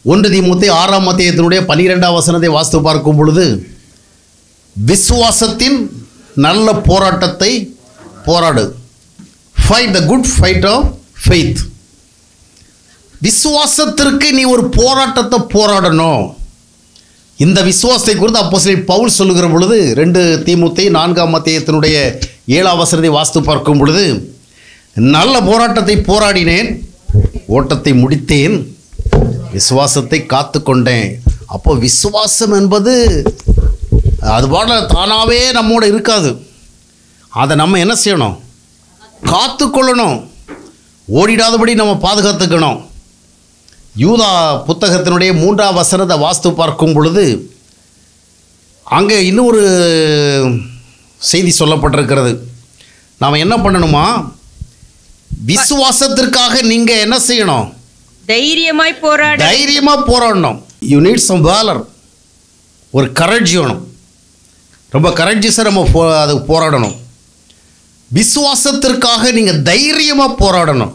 ஒன்று தீமுத்தி ஆறாம் அத்தியாயத்தினுடைய பன்னிரெண்டாம் வசனத்தை வாஸ்து பார்க்கும் பொழுது விசுவாசத்தின் நல்ல போராட்டத்தை போராடு fight the good fight of faith விசுவாசத்திற்கு நீ ஒரு போராட்டத்தை போராடணும் இந்த விசுவாசத்தை குறித்து அப்போ பவுல் சொல்லுகிற பொழுது ரெண்டு தீமுத்தை நான்காம் அத்தியாயத்தினுடைய ஏழாம் வசனத்தை வாஸ்து பார்க்கும் பொழுது நல்ல போராட்டத்தை போராடினேன் ஓட்டத்தை முடித்தேன் விசுவாசத்தை காத்து கொண்டேன் அப்போ விசுவாசம் என்பது அது பாட தானாகவே நம்மோட இருக்காது அதை நம்ம என்ன செய்யணும் காத்து கொள்ளணும் ஓடிடாதபடி நம்ம பாதுகாத்துக்கணும் யூதா புத்தகத்தினுடைய மூன்றாம் வசனத்தை வாஸ்து பார்க்கும் பொழுது அங்கே இன்னொரு செய்தி சொல்லப்பட்டிருக்கிறது நாம் என்ன பண்ணணுமா விசுவாசத்திற்காக நீங்கள் என்ன செய்யணும் தைரியமாய் போராட தைரியமாக போராடணும் யூ நீட் சம் வேலர் ஒரு கரட்ஜ் வேணும் ரொம்ப கரட்ஜஸாக நம்ம போ அதுக்கு போராடணும் விசுவாசத்திற்காக நீங்கள் தைரியமாக போராடணும்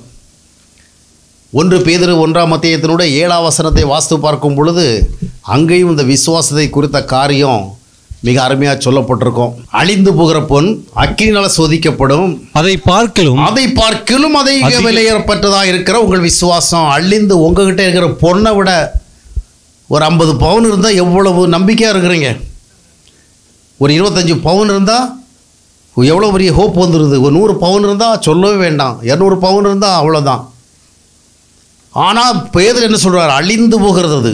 ஒன்று பேதிரு ஒன்றாம் மத்தியத்தினுடைய ஏழாம் வசனத்தை வாஸ்து பார்க்கும் பொழுது அங்கேயும் இந்த விசுவாசத்தை குறித்த காரியம் மிக அருமையாக சொல்லப்பட்டிருக்கும் அழிந்து போகிற பொன் அக்கினியால் சோதிக்கப்படும் அதை பார்க்கலும் அதை பார்க்கிலும் அதை அதிக- விலையேறப்பட்டதாக இருக்கிற உங்கள் விசுவாசம் அழிந்து உங்ககிட்ட இருக்கிற பொண்ணை விட ஒரு ஐம்பது பவுன் இருந்தால் எவ்வளவு நம்பிக்கையாக இருக்கிறீங்க ஒரு இருபத்தஞ்சி பவுன் இருந்தால் எவ்வளோ பெரிய ஹோப் வந்துடுது ஒரு நூறு பவுன் இருந்தால் சொல்லவே வேண்டாம் இரநூறு பவுன் இருந்தால் அவ்வளோதான் ஆனால் பேதர் என்ன சொல்றார் அழிந்து போகிறது அது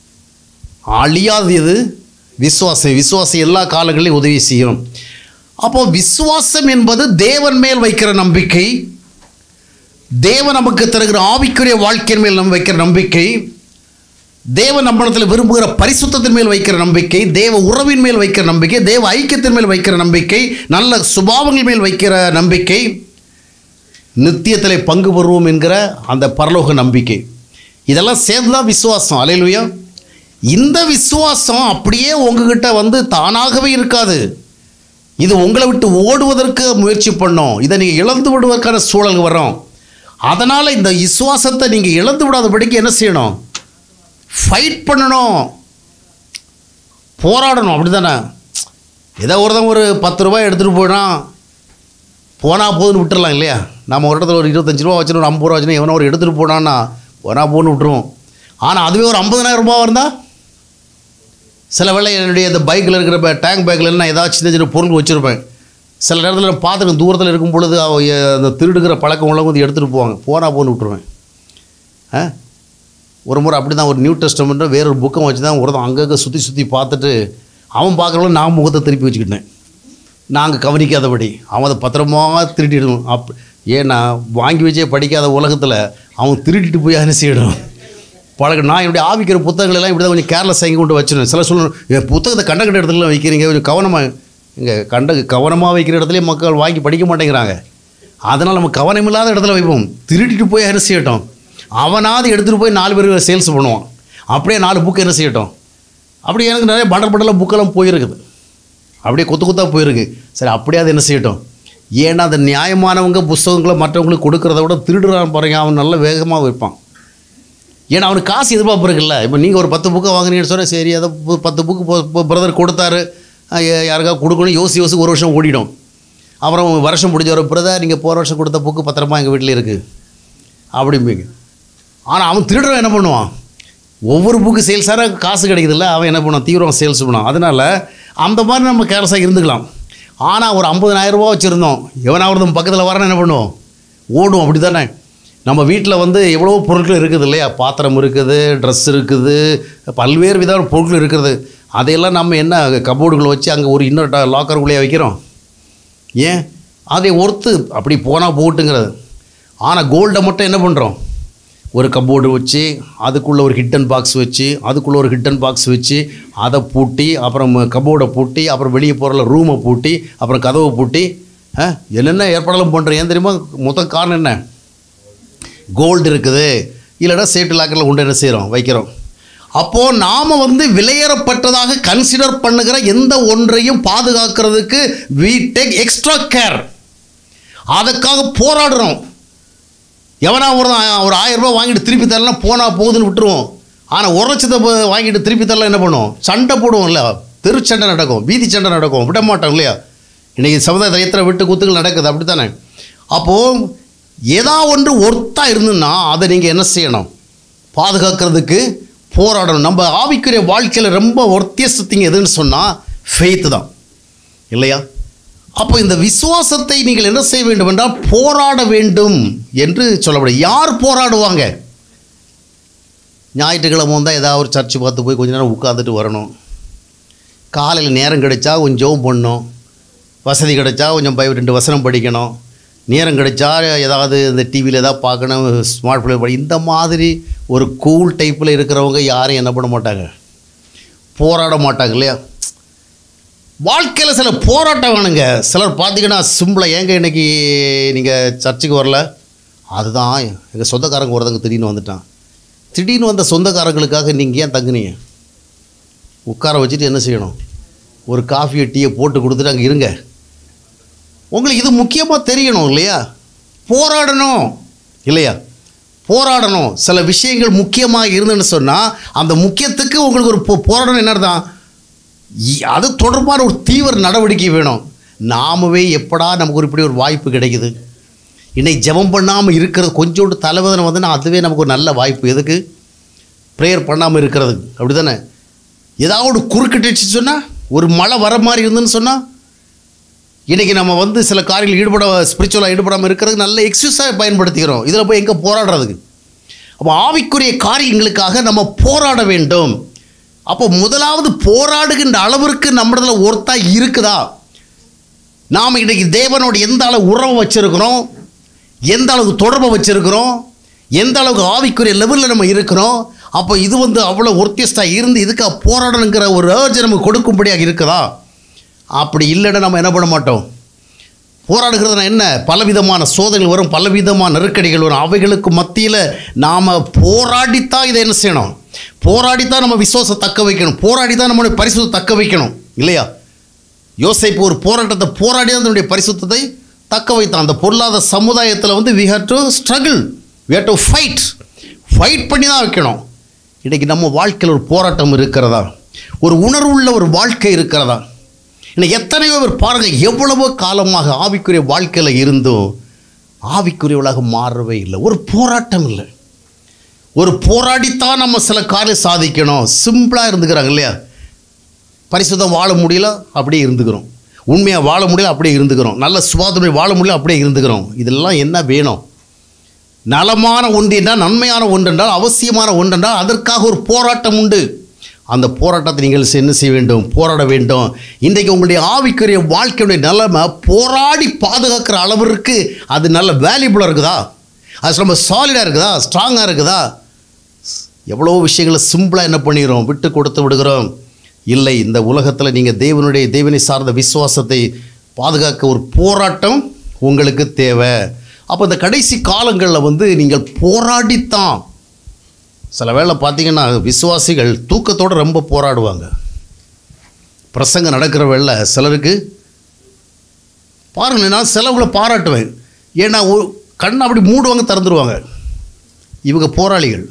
அழியாது எது விசுவாசம் விசுவாசம் எல்லா காலங்களிலும் உதவி செய்யும் அப்போ விசுவாசம் என்பது தேவன் மேல் வைக்கிற நம்பிக்கை தேவன் நமக்கு தருகிற ஆவிக்குரிய வாழ்க்கையின் மேல் நம்ம வைக்கிற நம்பிக்கை தேவன் நம்மளத்தில் விரும்புகிற பரிசுத்தத்தின் மேல் வைக்கிற நம்பிக்கை தேவ உறவின் மேல் வைக்கிற நம்பிக்கை தேவ ஐக்கியத்தின் மேல் வைக்கிற நம்பிக்கை நல்ல சுபாவங்கள் மேல் வைக்கிற நம்பிக்கை நித்தியத்தில் பங்கு பெறுவோம் என்கிற அந்த பரலோக நம்பிக்கை இதெல்லாம் சேர்ந்து தான் விசுவாசம் அலையிலுயா இந்த விசுவாசம் அப்படியே உங்ககிட்ட வந்து தானாகவே இருக்காது இது உங்களை விட்டு ஓடுவதற்கு முயற்சி பண்ணோம் இதை நீங்கள் இழந்து விடுவதற்கான சூழல் வரும் அதனால் இந்த விசுவாசத்தை நீங்கள் இழந்து விடாதபடிக்கு என்ன செய்யணும் ஃபைட் பண்ணணும் போராடணும் அப்படி தானே ஏதோ ஒருத்தன் ஒரு பத்து ரூபாய் எடுத்துகிட்டு போயிடான் போனால் போதுன்னு விட்டுறலாம் இல்லையா நம்ம ஒரு இடத்துல ஒரு இருபத்தஞ்சி ரூபா வச்சுன்னு ஒரு ஐம்பது ரூபா வச்சுன்னு எவனோ ஒரு எடுத்துகிட்டு போனான்னா போனால் போன்னு விட்டுருவோம் ஆனால் அதுவே ஒரு ஐம்பதனாயிரம் ரூபாய் இருந்தால் சில வேளை என்னுடைய இந்த பைக்கில் இருக்கிற ப- டேங்க் பேக்கில் நான் ஏதாவது சின்ன சின்ன பொருள் வச்சுருப்பேன் சில நேரத்தில் நான் பார்த்துட்டு தூரத்தில் இருக்கும் பொழுது அவ எ- அந்த திருடுகிற பழக்கம் உள்ளவங்க வந்து எடுத்துகிட்டு போவாங்க போனால் போன்னு விட்டுருவேன் ஆ ஒரு முறை அப்படி தான் ஒரு நியூ டெஸ்டமெண்ட்டை வேற ஒரு புக்கம் வச்சு தான் ஒருத்தன் அங்கங்கே சுற்றி சுற்றி பார்த்துட்டு அவன் பார்க்குறவங்க நான் முகத்தை திருப்பி வச்சுக்கிட்டேன் நாங்கள் கவனிக்காதபடி அவன் அதை பத்திரமா திருட்டிடணும் அப் ஏன்னா வாங்கி வச்சே படிக்காத உலகத்தில் அவன் திருட்டிட்டு போய் என்ன செய்யணும் பழக நான் என்னுடைய ஆவிக்கிற புத்தகங்கள் எல்லாம் இப்படி தான் கொஞ்சம் கேர்லெஸ் வாங்கி கொண்டு வச்சிருந்தேன் சில சொல்லணும் என் புத்தகத்தை கண்ட கண்ட இடத்துல வைக்கிறீங்க கொஞ்சம் கவனமாக இங்கே கண்ட கவனமாக வைக்கிற இடத்துலயே மக்கள் வாங்கி படிக்க மாட்டேங்கிறாங்க அதனால் நம்ம கவனமில்லாத இடத்துல வைப்போம் திருட்டிட்டு போய் என்ன செய்யட்டும் அவனாவது எடுத்துகிட்டு போய் நாலு பேர் சேல்ஸ் பண்ணுவான் அப்படியே நாலு புக்கு என்ன செய்யட்டும் அப்படி எனக்கு நிறைய பண்டல் பண்டலாக புக்கெல்லாம் போயிருக்குது அப்படியே கொத்து கொத்தாக போயிருக்கு சரி அப்படியே அது என்ன செய்யட்டும் ஏன்னா அந்த நியாயமானவங்க புஸ்தகங்களை மற்றவங்களுக்கு கொடுக்கறத விட திருடுறான் பாருங்க அவன் நல்ல வேகமாக வைப்பான் ஏன்னா அவனுக்கு காசு எதிர்பார்ப்பு இருக்குல்ல இப்போ நீங்கள் ஒரு பத்து புக்கை வாங்குறீங்கன்னு சொன்னால் சரி அதை பு- பத்து புக்கு பிரதர் கொடுத்தாரு அஹ் யா- யாருக்காவது கொடுக்கணும் யோசி யோசி ஒரு வருஷம் ஓடிடும் அப்புறம் வருஷம் முடிஞ்ச ஒரு பிரதர் நீங்கள் போகிற வருஷம் கொடுத்த புக்கு பத்திரமா எங்கள் வீட்டில் இருக்குது அப்படிம்பீங்க ஆனால் அவன் திருடுறவன் என்ன பண்ணுவான் ஒவ்வொரு புக்கு சேல்ஸார காசு கிடைக்குதுல்ல அவன் என்ன பண்ணுவான் தீவிரம் சேல்ஸ் பண்ணுவான் அதனால் அந்த மாதிரி நம்ம கேர்லஸாக இருந்துக்கலாம் ஆனால் ஒரு 50000 ரூபாய் வச்சுருந்தோம் எவனாவது நம்ம பக்கத்தில் வரணும் என்ன பண்ணுவோம் ஓடும் அப்படி தானே நம்ம வீட்டில் வந்து எவ்வளவோ பொருட்கள் இருக்குது இல்லையா பாத்திரம் இருக்குது ட்ரெஸ் இருக்குது பல்வேறு விதமான பொருட்கள் இருக்குது அதையெல்லாம் நம்ம என்ன கபோர்டுகளை வச்சு அங்கே ஒரு இன்னொரு லாக்கருக்குள்ளேயே வைக்கிறோம் ஏன் அதை ஒர்த்து அப்படி போனால் போட்டுங்கிறது ஆனால் கோல்டை மட்டும் என்ன பண்ணுறோம் ஒரு கபோர்டு வச்சு அதுக்குள்ளே ஒரு ஹிட்டன் பாக்ஸ் வச்சு அதுக்குள்ளே ஒரு ஹிட்டன் பாக்ஸ் வச்சு அதை பூட்டி அப்புறம் கபோர்டை பூட்டி அப்புறம் வெளியே போகிற ரூமை பூட்டி அப்புறம் கதவை பூட்டி ஆ, என்னென்ன ஏற்பாடெல்லாம் பண்ணுறோம் ஏன் தெரியுமா மொத்தம் காரணம் என்ன கோல்டு இருக்குது இல்லைன்னா சேட்டு லாக்கரில் கொண்டு என்ன செய்கிறோம் வைக்கிறோம் அப்போது நாம் வந்து விலையேறப்பட்டதாக கன்சிடர் பண்ணுகிற எந்த ஒன்றையும் பாதுகாக்கிறதுக்கு we டேக் எக்ஸ்ட்ரா கேர் அதுக்காக போராடுறோம் எவனா ஒரு ஒரு ஆயிரம் ரூபாய் வாங்கிட்டு திருப்பி தரலாம் போனால் போகுதுன்னு விட்டுருவோம் ஆனால் ஒரு லட்சத்தை ப- வாங்கிட்டு திருப்பி தரல என்ன பண்ணுவோம் சண்டை போடுவோம்ல தெருச்சண்டை நடக்கும் வீதி சண்டை நடக்கும் விட மாட்டோம் இல்லையா இன்றைக்கி சமுதாயத்தில் எத்தனை விட்டு குத்துகள் நடக்குது அப்படி தானே அப்போது ஏதா ஒன்று ஒர்த்தா இருந்துன்னா அதை நீங்கள் என்ன செய்யணும் பாதுகாக்கிறதுக்கு போராடணும் நம்ம ஆவிக்குரிய வாழ்க்கையில் ரொம்ப ஒர்த்தியஸ்திங்க எதுன்னு சொன்னால் ஃபெய்த்து தான் இல்லையா அப்போ இந்த விசுவாசத்தை நீங்கள் என்ன செய்ய வேண்டும் என்றால் போராட வேண்டும் என்று சொல்லப்படும் யார் போராடுவாங்க ஞாயிற்றுக்கிழமை வந்தால் ஏதாவது ஒரு சர்ச்சு பார்த்து போய் கொஞ்ச நேரம் உட்காந்துட்டு வரணும் காலையில் நேரம் கிடைச்சா கொஞ்சம் ஜெபம் பண்ணணும் வசதி கிடைச்சா கொஞ்சம் பை ரெண்டு வசனம் படிக்கணும் நேரம் கிடைச்சா ஏதாவது இந்த டிவியில் ஏதாவது பார்க்கணும் ஸ்மார்ட் ஃபோன் படி இந்த மாதிரி ஒரு கூல் டைப்பில் இருக்கிறவங்க யாரும் என்ன பண்ண மாட்டாங்க போராட மாட்டாங்க இல்லையா வாழ்க்கையில் சில போராட்டம் வேணுங்க சிலர் பார்த்தீங்கன்னா சிம்பிளாக ஏங்க இன்னைக்கு நீங்கள் சர்ச்சுக்கு வரல அதுதான் எங்கள் சொந்தக்காரங்க ஒருத்தங்க திடீர்னு வந்துட்டான் திடீர்னு வந்த சொந்தக்காரங்களுக்காக நீங்கள் ஏன் தங்குனீங்க உட்கார வச்சுட்டு என்ன செய்யணும் ஒரு காஃபியை டீயை போட்டு கொடுத்துட்டு அங்கே இருங்க உங்களுக்கு இது முக்கியமாக தெரியணும் இல்லையா போராடணும் இல்லையா போராடணும் சில விஷயங்கள் முக்கியமாக இருந்துன்னு சொன்னால் அந்த முக்கியத்துக்கு உங்களுக்கு ஒரு போ- போராடணும் என்ன தான் அது தொடர்பான ஒரு தீவிர நடவடிக்கை வேணும் நாமவே எப்படா நமக்கு ஒரு இப்படி ஒரு வாய்ப்பு கிடைக்குது இன்னைக்கு ஜெபம் பண்ணாமல் இருக்கிறது கொஞ்சோண்டு தலைவதனை வந்துன்னா அதுவே நமக்கு ஒரு நல்ல வாய்ப்பு எதுக்கு ப்ரேயர் பண்ணாமல் இருக்கிறது அப்படி தானே ஏதாவது ஒரு குறுக்கிட்டுச்சு சொன்னால் ஒரு மழை வர மாதிரி இருந்துன்னு சொன்னால் இன்றைக்கி நம்ம வந்து சில காரியங்கள் ஈடுபட ஸ்பிரிச்சுவலாக ஈடுபடாமல் இருக்கிறதுக்கு நல்ல எக்ஸசைஸாக பயன்படுத்திக்கிறோம் இதில் போய் எங்கே போராடுறதுக்கு அப்போ ஆவிக்குரிய காரியங்களுக்காக நம்ம போராட வேண்டும் அப்போ முதலாவது போராடுகின்ற அளவிற்கு நம்மளதுல ஒருத்தா இருக்குதா நாம் இன்றைக்கி தேவனோட எந்த அளவு உறவை வச்சுருக்கிறோம் எந்த அளவுக்கு தொடர்பை வச்சுருக்கிறோம் எந்த அளவுக்கு ஆவிக்குரிய லெவலில் நம்ம இருக்கிறோம் அப்போ இது வந்து அவ்வளோ ஒர்த்தியஸ்டாக இருந்து இதுக்காக போராடணுங்கிற ஒரு ஏர்ஜ் நமக்கு கொடுக்கும்படியாக இருக்குதா அப்படி இல்லைன்னா நம்ம என்ன பண்ண மாட்டோம் போராடுகிறதுனா என்ன பலவிதமான சோதனைகள் வரும் பலவிதமான நெருக்கடிகள் வரும் அவைகளுக்கு மத்தியில் நாம் போராடித்தான் இதை என்ன செய்யணும் போராடித்தான் நம்ம விசுவாசம் தக்க வைக்கணும் போராடி தான் நம்மளுடைய பரிசுத்தத்தை தக்க வைக்கணும் இல்லையா யோசேப்பு ஒரு போராட்டத்தை போராடி தான் தன்னுடைய பரிசுத்தத்தை தக்க வைத்தான் அந்த பொருளாதார சமுதாயத்தில் வந்து we have to struggle we have to fight fight பண்ணி தான் வைக்கணும் இன்றைக்கி நம்ம வாழ்க்கையில் ஒரு போராட்டம் இருக்கிறதா ஒரு உணர்வுள்ள ஒரு வாழ்க்கை இருக்கிறதா இன்னைக்கு எத்தனையோ பேர் பாருங்கள் எவ்வளவோ காலமாக ஆவிக்குரிய வாழ்க்கையில் இருந்தும் ஆவிக்குரியவளாக மாறவே இல்லை ஒரு போராட்டம் இல்லை ஒரு போராடித்தான் நம்ம சில காரியம் சாதிக்கணும் சிம்பிளாக இருந்துக்கிறாங்க இல்லையா பரிசுத்தம் வாழ முடியல அப்படியே இருந்துக்கிறோம் உண்மையாக வாழ முடியல அப்படியே இருந்துக்கிறோம் நல்ல சுவாதனை வாழ முடியல அப்படியே இருந்துக்கிறோம் இதெல்லாம் என்ன வேணும் நலமான ஒன்று என்றால் நன்மையான ஒன்று என்றால் அவசியமான ஒன்று என்றால் அதற்காக ஒரு போராட்டம் உண்டு அந்த போராட்டத்தை நீங்கள் என்ன செய்ய வேண்டும் போராட வேண்டும் இன்றைக்கு உங்களுடைய ஆவிக்குரிய வாழ்க்கையுடைய நிலைமை போராடி பாதுகாக்கிற அளவிற்கு அது நல்ல வேல்யூபுளாக இருக்குதா அது ரொம்ப சாலிடாக இருக்குதா ஸ்ட்ராங்காக இருக்குதா எவ்வளோ விஷயங்களை சிம்பிளாக என்ன பண்ணிடுறோம் விட்டு கொடுத்து விடுகிறோம் இல்லை இந்த உலகத்தில் நீங்கள் தேவனுடைய தேவனை சார்ந்த விசுவாசத்தை பாதுகாக்க ஒரு போராட்டம் உங்களுக்கு தேவை அப்போ இந்த கடைசி காலங்களில் வந்து நீங்கள் போராடித்தான் சில வேளை பார்த்தீங்கன்னா விசுவாசிகள் தூக்கத்தோடு ரொம்ப போராடுவாங்க பிரசங்கம் நடக்கிற வேளை சிலருக்கு பாருங்களேன் நான் சிலவுகளை பாராட்டுவேன் ஏன்னா ஒரு கண்ணை அப்படி மூடுவாங்க திறந்துருவாங்க இவங்க போராளிகள்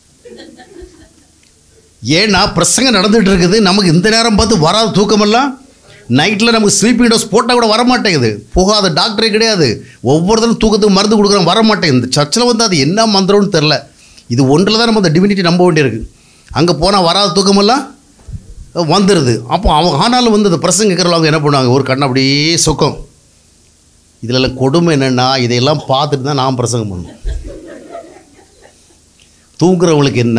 ஏன்னா பிரசங்கம் நடந்துட்டு இருக்குது நமக்கு இந்த நேரம் பார்த்து வராத தூக்கமெல்லாம் நைட்டில் நமக்கு ஸ்லீப்பிங் டோஸ் போட்டால் கூட வர மாட்டேங்குது போகாத டாக்டரே கிடையாது ஒவ்வொருத்தரும் தூக்கத்துக்கு மருந்து கொடுக்குறோம் வர மாட்டேங்குது இந்த சர்ச்சில் வந்து அது என்ன மந்திரம்னு தெரில இது ஒன்றில் தான் நம்ம அந்த டிவினிட்டி நம்ப வேண்டியிருக்கு அங்கே போனால் வராத தூக்கமெல்லாம் வந்துடுது அப்போ அவங்க ஆனாலும் வந்து அந்த பிரசங்க கேட்குறவங்க என்ன பண்ணுவாங்க ஒரு கண்ணை அப்படியே சொக்கம் இதில் கொடுமை என்னென்னா இதையெல்லாம் பார்த்துட்டு தான் நான் பிரசங்கம் பண்ணணும் தூங்குறவங்களுக்கு என்ன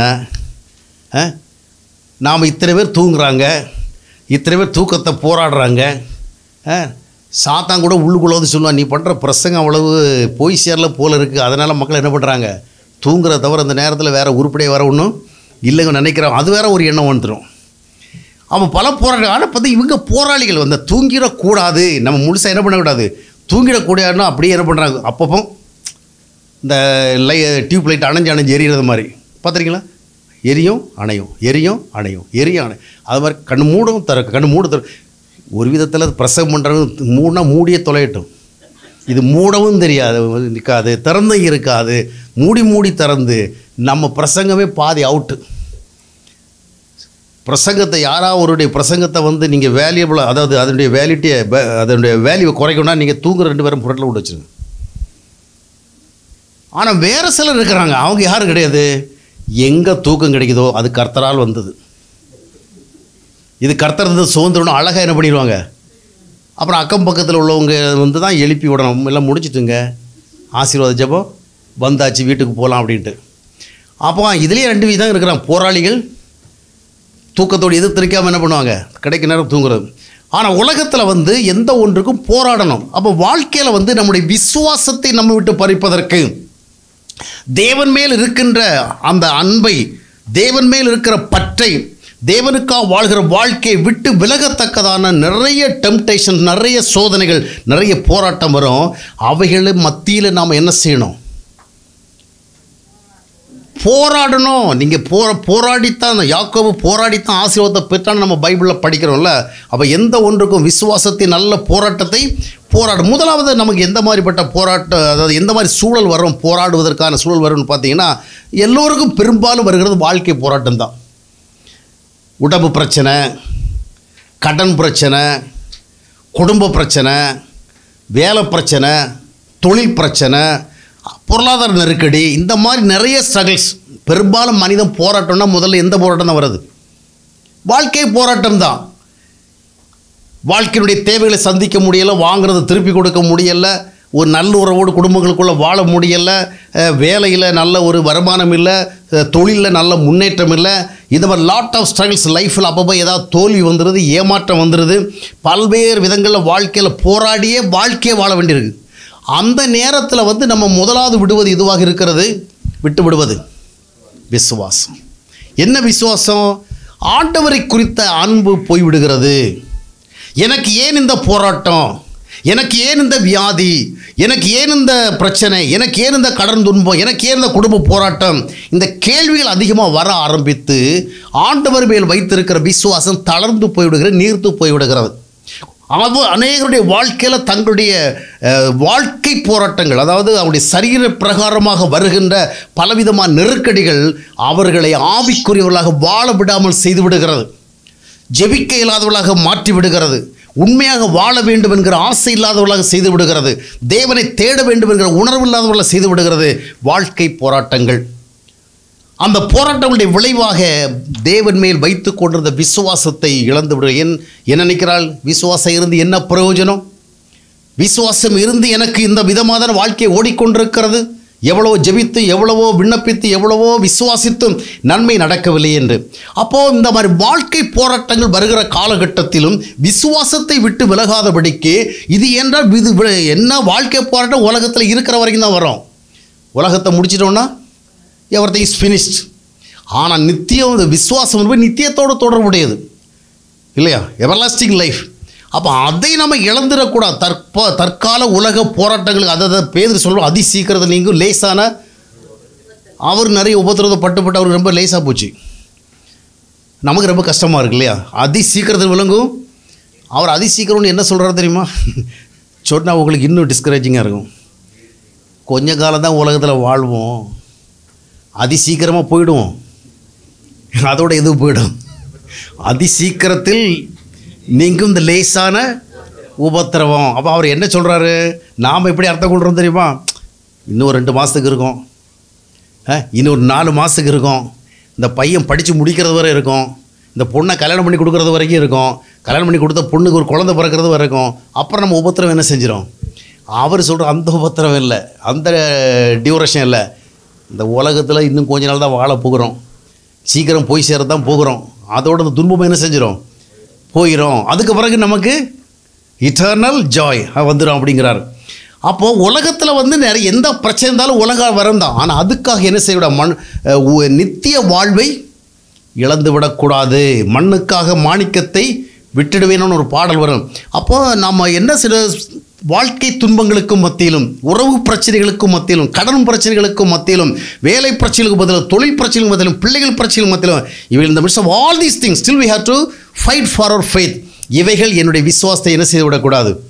நாம் இத்தனை பேர் தூங்குறாங்க இத்தனை பேர் தூக்கத்தை போராடுறாங்க ஆ, சாத்தான் கூட உள்ளுக்குள்ளே வந்து சொல்லுவான் நீ பண்ணுற பிரசங்கம் அவ்வளவு போய் சேரல போல இருக்குது அதனால் மக்கள் என்ன பண்ணுறாங்க தூங்குற தவிர அந்த நேரத்தில் வேறு உருப்படியே வர ஒன்றும் இல்லைங்க நினைக்கிறோம் அது வேற ஒரு எண்ணம் வந்துடும் அவன் பல போராட்டம் ஆனால் பார்த்து இவங்க போராளிகள் வந்து தூங்கிடக்கூடாது நம்ம முழுசாக என்ன பண்ணக்கூடாது தூங்கிடக்கூடாதுன்னா அப்படியே என்ன பண்ணுறாங்க அப்பப்போ இந்த லை டியூப் லைட் அணைஞ்சு அணைஞ்சு எரியிறது மாதிரி பார்த்துருக்கீங்களா எரியும் அணையும் எரியும் அணையும் எரியும் அணை அது மாதிரி கண்ணு மூடவும் தர கண்ணு மூட தர ஒரு விதத்தில் பிரசவம் பண்ணுறது மூடனா மூடியே தொலையட்டும் இது மூடவும் தெரியாது நிற்காது திறந்தும் இருக்காது மூடி மூடி திறந்து நம்ம பிரசங்கமே பாதி அவுட்டு பிரசங்கத்தை யாராவது ஒருடைய பிரசங்கத்தை வந்து நீங்கள் வேல்யூபிளாக அதாவது அதனுடைய வேலிட்டியை அதனுடைய வேல்யூவை குறைக்கணும்னா நீங்கள் தூங்குற ரெண்டு பேரும் புரட்டில் விட்டு வச்சுருங்க ஆனால் வேறு சிலர் இருக்கிறாங்க அவங்க யாரும் கிடையாது எங்கே தூக்கம் கிடைக்குதோ அது கர்த்தரால் வந்தது இது கர்த்தர் சுதந்திரம்னு அழகாக என்ன பண்ணிடுவாங்க அப்புறம் அக்கம் பக்கத்தில் உள்ளவங்க வந்து தான் எழுப்பி விடணும் எல்லாம் முடிச்சிட்டுங்க ஆசீர்வாத ஜெபம் வந்தாச்சு வீட்டுக்கு போகலாம் அப்படின்ட்டு அப்போ இதுலேயே ரெண்டு விதம் இருக்கிறான் போராளிகள் தூக்கத்தோடு எதிர்த்திருக்காமல் என்ன பண்ணுவாங்க கிடைக்க நேரம் தூங்குறது ஆனால் உலகத்தில் வந்து எந்த ஒன்றுக்கும் போராடணும் அப்போ வாழ்க்கையில் வந்து நம்முடைய விசுவாசத்தை நம்ம விட்டு பறிப்பதற்கு தேவன் மேல் இருக்கின்ற அந்த அன்பை தேவன் மேல் இருக்கிற பற்றை தேவனுக்காக வாழ்கிற வாழ்க்கையை விட்டு விலகத்தக்கதான நிறைய டெம்டேஷன் நிறைய சோதனைகள் நிறைய போராட்டம் வரும் அவைகள் மத்தியில் நாம் என்ன செய்யணும் போராடணும் நீங்கள் போ போராடித்தான் யாக்கோபு போராடித்தான் ஆசீர்வாதத்தை பெற்றான்னு நம்ம பைபிளில் படிக்கிறோம்ல அப்போ எந்த ஒன்றுக்கும் விசுவாசத்தின் நல்ல போராட்டத்தை போராடும் முதலாவது நமக்கு எந்த மாதிரிப்பட்ட போராட்ட அதாவது எந்த மாதிரி சூழல் வரும் போராடுவதற்கான சூழல் வரும்னு பார்த்தீங்கன்னா எல்லோருக்கும் பெரும்பாலும் வருகிறது வாழ்க்கை போராட்டம் தான் உடம்பு பிரச்சனை கடன் பிரச்சனை குடும்ப பிரச்சனை வேலை பிரச்சனை தொழில் பிரச்சனை பொருளாதார நெருக்கடி இந்த மாதிரி நிறைய ஸ்ட்ரகிள்ஸ் பெரும்பாலும் மனிதன் போராட்டம்னா முதல்ல எந்த போராட்டம் தான் வருது வாழ்க்கை போராட்டம் தான் வாழ்க்கையினுடைய தேவைகளை சந்திக்க முடியலை வாங்குறதை திருப்பி கொடுக்க முடியலை ஒரு நல்ல உறவோடு குடும்பங்களுக்குள்ளே வாழ முடியலை வேலையில் நல்ல ஒரு வருமானம் இல்லை தொழிலில் நல்ல முன்னேற்றம் இல்லை இந்த மாதிரி லாட் ஆஃப் ஸ்ட்ரகிள்ஸ் லைஃப்பில் அப்பப்போ ஏதாவது தோல்வி வந்துடுது ஏமாற்றம் வந்துடுது பல்வேறு விதங்களில் வாழ்க்கையில் போராடியே வாழ்க்கையை வாழ வேண்டியிருக்கு அந்த நேரத்தில் வந்து நம்ம முதலாவது விடுவது இதுவாக இருக்கிறது விட்டு விடுவது விசுவாசம் என்ன விசுவாசம் ஆண்டவரை குறித்த அன்பு போய்விடுகிறது எனக்கு ஏன் இந்த போராட்டம் எனக்கு ஏன் இந்த வியாதி எனக்கு ஏன் இந்த பிரச்சனை எனக்கு ஏன் இந்த கடன் துன்பம் எனக்கு ஏன் இந்த குடும்ப போராட்டம் இந்த கேள்விகள் அதிகமாக வர ஆரம்பித்து ஆண்டவர் மேல் வைத்திருக்கிற விசுவாசம் தளர்ந்து போய்விடுகிறது நீர்த்து போய்விடுகிறது அவ அநேகருடைய வாழ்க்கையில் தங்களுடைய அஹ், வாழ்க்கை போராட்டங்கள் அதாவது அவருடைய சரீர பிரகாரமாக வருகின்ற பலவிதமான நெருக்கடிகள் அவர்களை ஆவிக்குரியவர்களாக வாழ விடாமல் செய்து விடுகிறது ஜெபிக்க இல்லாதவர்களாக மாற்றி விடுகிறது உண்மையாக வாழ வேண்டும் என்கிற ஆசை இல்லாதவர்களாக செய்து விடுகிறது தேவனை தேட வேண்டும் என்கிற உணர்வு இல்லாதவர்களாக செய்து விடுகிறது வாழ்க்கை போராட்டங்கள் அந்த போராட்டங்களுடைய விளைவாக தேவன் மேல் வைத்து கொண்டிருந்த விசுவாசத்தை இழந்து விடு என் என்ன நினைக்கிறாள் விசுவாசம் இருந்து என்ன பிரயோஜனம் விசுவாசம் இருந்து எனக்கு இந்த விதமான வாழ்க்கை ஓடிக்கொண்டிருக்கிறது எவ்வளவோ ஜெபித்து எவ்வளவோ விண்ணப்பித்து எவ்வளவோ விசுவாசித்தும் நன்மை நடக்கவில்லை என்று அப்போ இந்த மாதிரி வாழ்க்கை போராட்டங்கள் வருகிற காலகட்டத்திலும் விசுவாசத்தை விட்டு விலகாதபடிக்கு இது என்றால் இது வி- என்ன வாழ்க்கை போராட்டம் உலகத்தில் இருக்கிற வரைக்கும் தான் வரும் உலகத்தை முடிச்சிட்டோம்னா எவர்த்தை இஸ் ஃபினிஷ்ட் ஆனால் நித்தியம் இந்த விசுவாசம் என்பது நித்தியத்தோடு தொடர்புடையது இல்லையா எவர்லாஸ்டிங் லைஃப் அப்போ அதை நம்ம இழந்துடக்கூடாது தற்ப தற்கால உலக போராட்டங்களுக்கு அதை பேர் சொல்கிறோம் அதி சீக்கிரத்தில் நீங்கும் லேசான அவர் நிறைய உபத்திரவத்தை பட்டுப்பட்டு அவருக்கு ரொம்ப லேசாக போச்சு நமக்கு ரொம்ப கஷ்டமாக இருக்கு இல்லையா அதி சீக்கிரத்தில் விளங்கும் அவர் அதி சீக்கிரம்னு என்ன சொல்கிறாரு தெரியுமா சொன்னால் உங்களுக்கு இன்னும் டிஸ்கரேஜிங்காக இருக்கும் கொஞ்ச காலம் தான் உலகத்தில் வாழ்வோம் அதி சீக்கிரமாக போயிடுவோம் அதோட இது போயிடும் அதி சீக்கிரத்தில் நீங்கும் இந்த லேசான உபத்திரவம் அப்போ அவர் என்ன சொல்கிறாரு நாம் எப்படி அர்த்தம் கொள்கிறோம் தெரியுமா இன்னும் ரெண்டு மாதத்துக்கு இருக்கும் அஹ், இன்னும் ஒரு நாலு மாதத்துக்கு இருக்கும் இந்த பையன் படித்து முடிக்கிறது வரை இருக்கும் இந்த பொண்ணை கல்யாணம் பண்ணி கொடுக்கறது வரைக்கும் இருக்கும் கல்யாணம் பண்ணி கொடுத்த பொண்ணுக்கு ஒரு குழந்தை பிறக்கிறது வரை இருக்கும் அப்புறம் நம்ம உபத்திரம் என்ன செஞ்சிடும் அவர் சொல்கிற அந்த உபத்திரம் இல்லை அந்த டியூரேஷன் இல்லை இந்த உலகத்தில் இன்னும் கொஞ்ச நாள் தான் வாழ போகிறோம் சீக்கிரம் போய் சேர தான் போகிறோம் அதோட அந்த துன்பம் என்ன செஞ்சிடும் போயிடும் அதுக்கு பிறகு நமக்கு இட்டர்னல் ஜாய் வந்துடும் அப்படிங்கிறார் அப்போது உலகத்தில் வந்து நிறைய எந்த பிரச்சனை இருந்தாலும் உலக வரம் தான் ஆனால் அதுக்காக என்ன செய்யவிட மண் அஹ், உ- நித்திய வாழ்வை இழந்து விடக்கூடாது மண்ணுக்காக மாணிக்கத்தை விட்டுடுவேன்னு ஒரு பாடல் வரும் அப்போ நம்ம என்ன சில வாழ்க்கை துன்பங்களுக்கும் மத்தியிலும் உறவு பிரச்சனைகளுக்கும் மத்தியிலும் கடன் பிரச்சனைகளுக்கும் மத்தியிலும் வேலை பிரச்சனைகளுக்கு மத்தியிலும் தொழில் பிரச்சனைகளுக்கு மத்தியிலும் பிள்ளைகள் பிரச்சனைகளுக்கு மத்தியிலும் இவை இந்த midst of all these things still we have to fight for our faith இவைகள் என்னுடைய விசுவாசத்தை என்ன செய்து விடக்கூடாது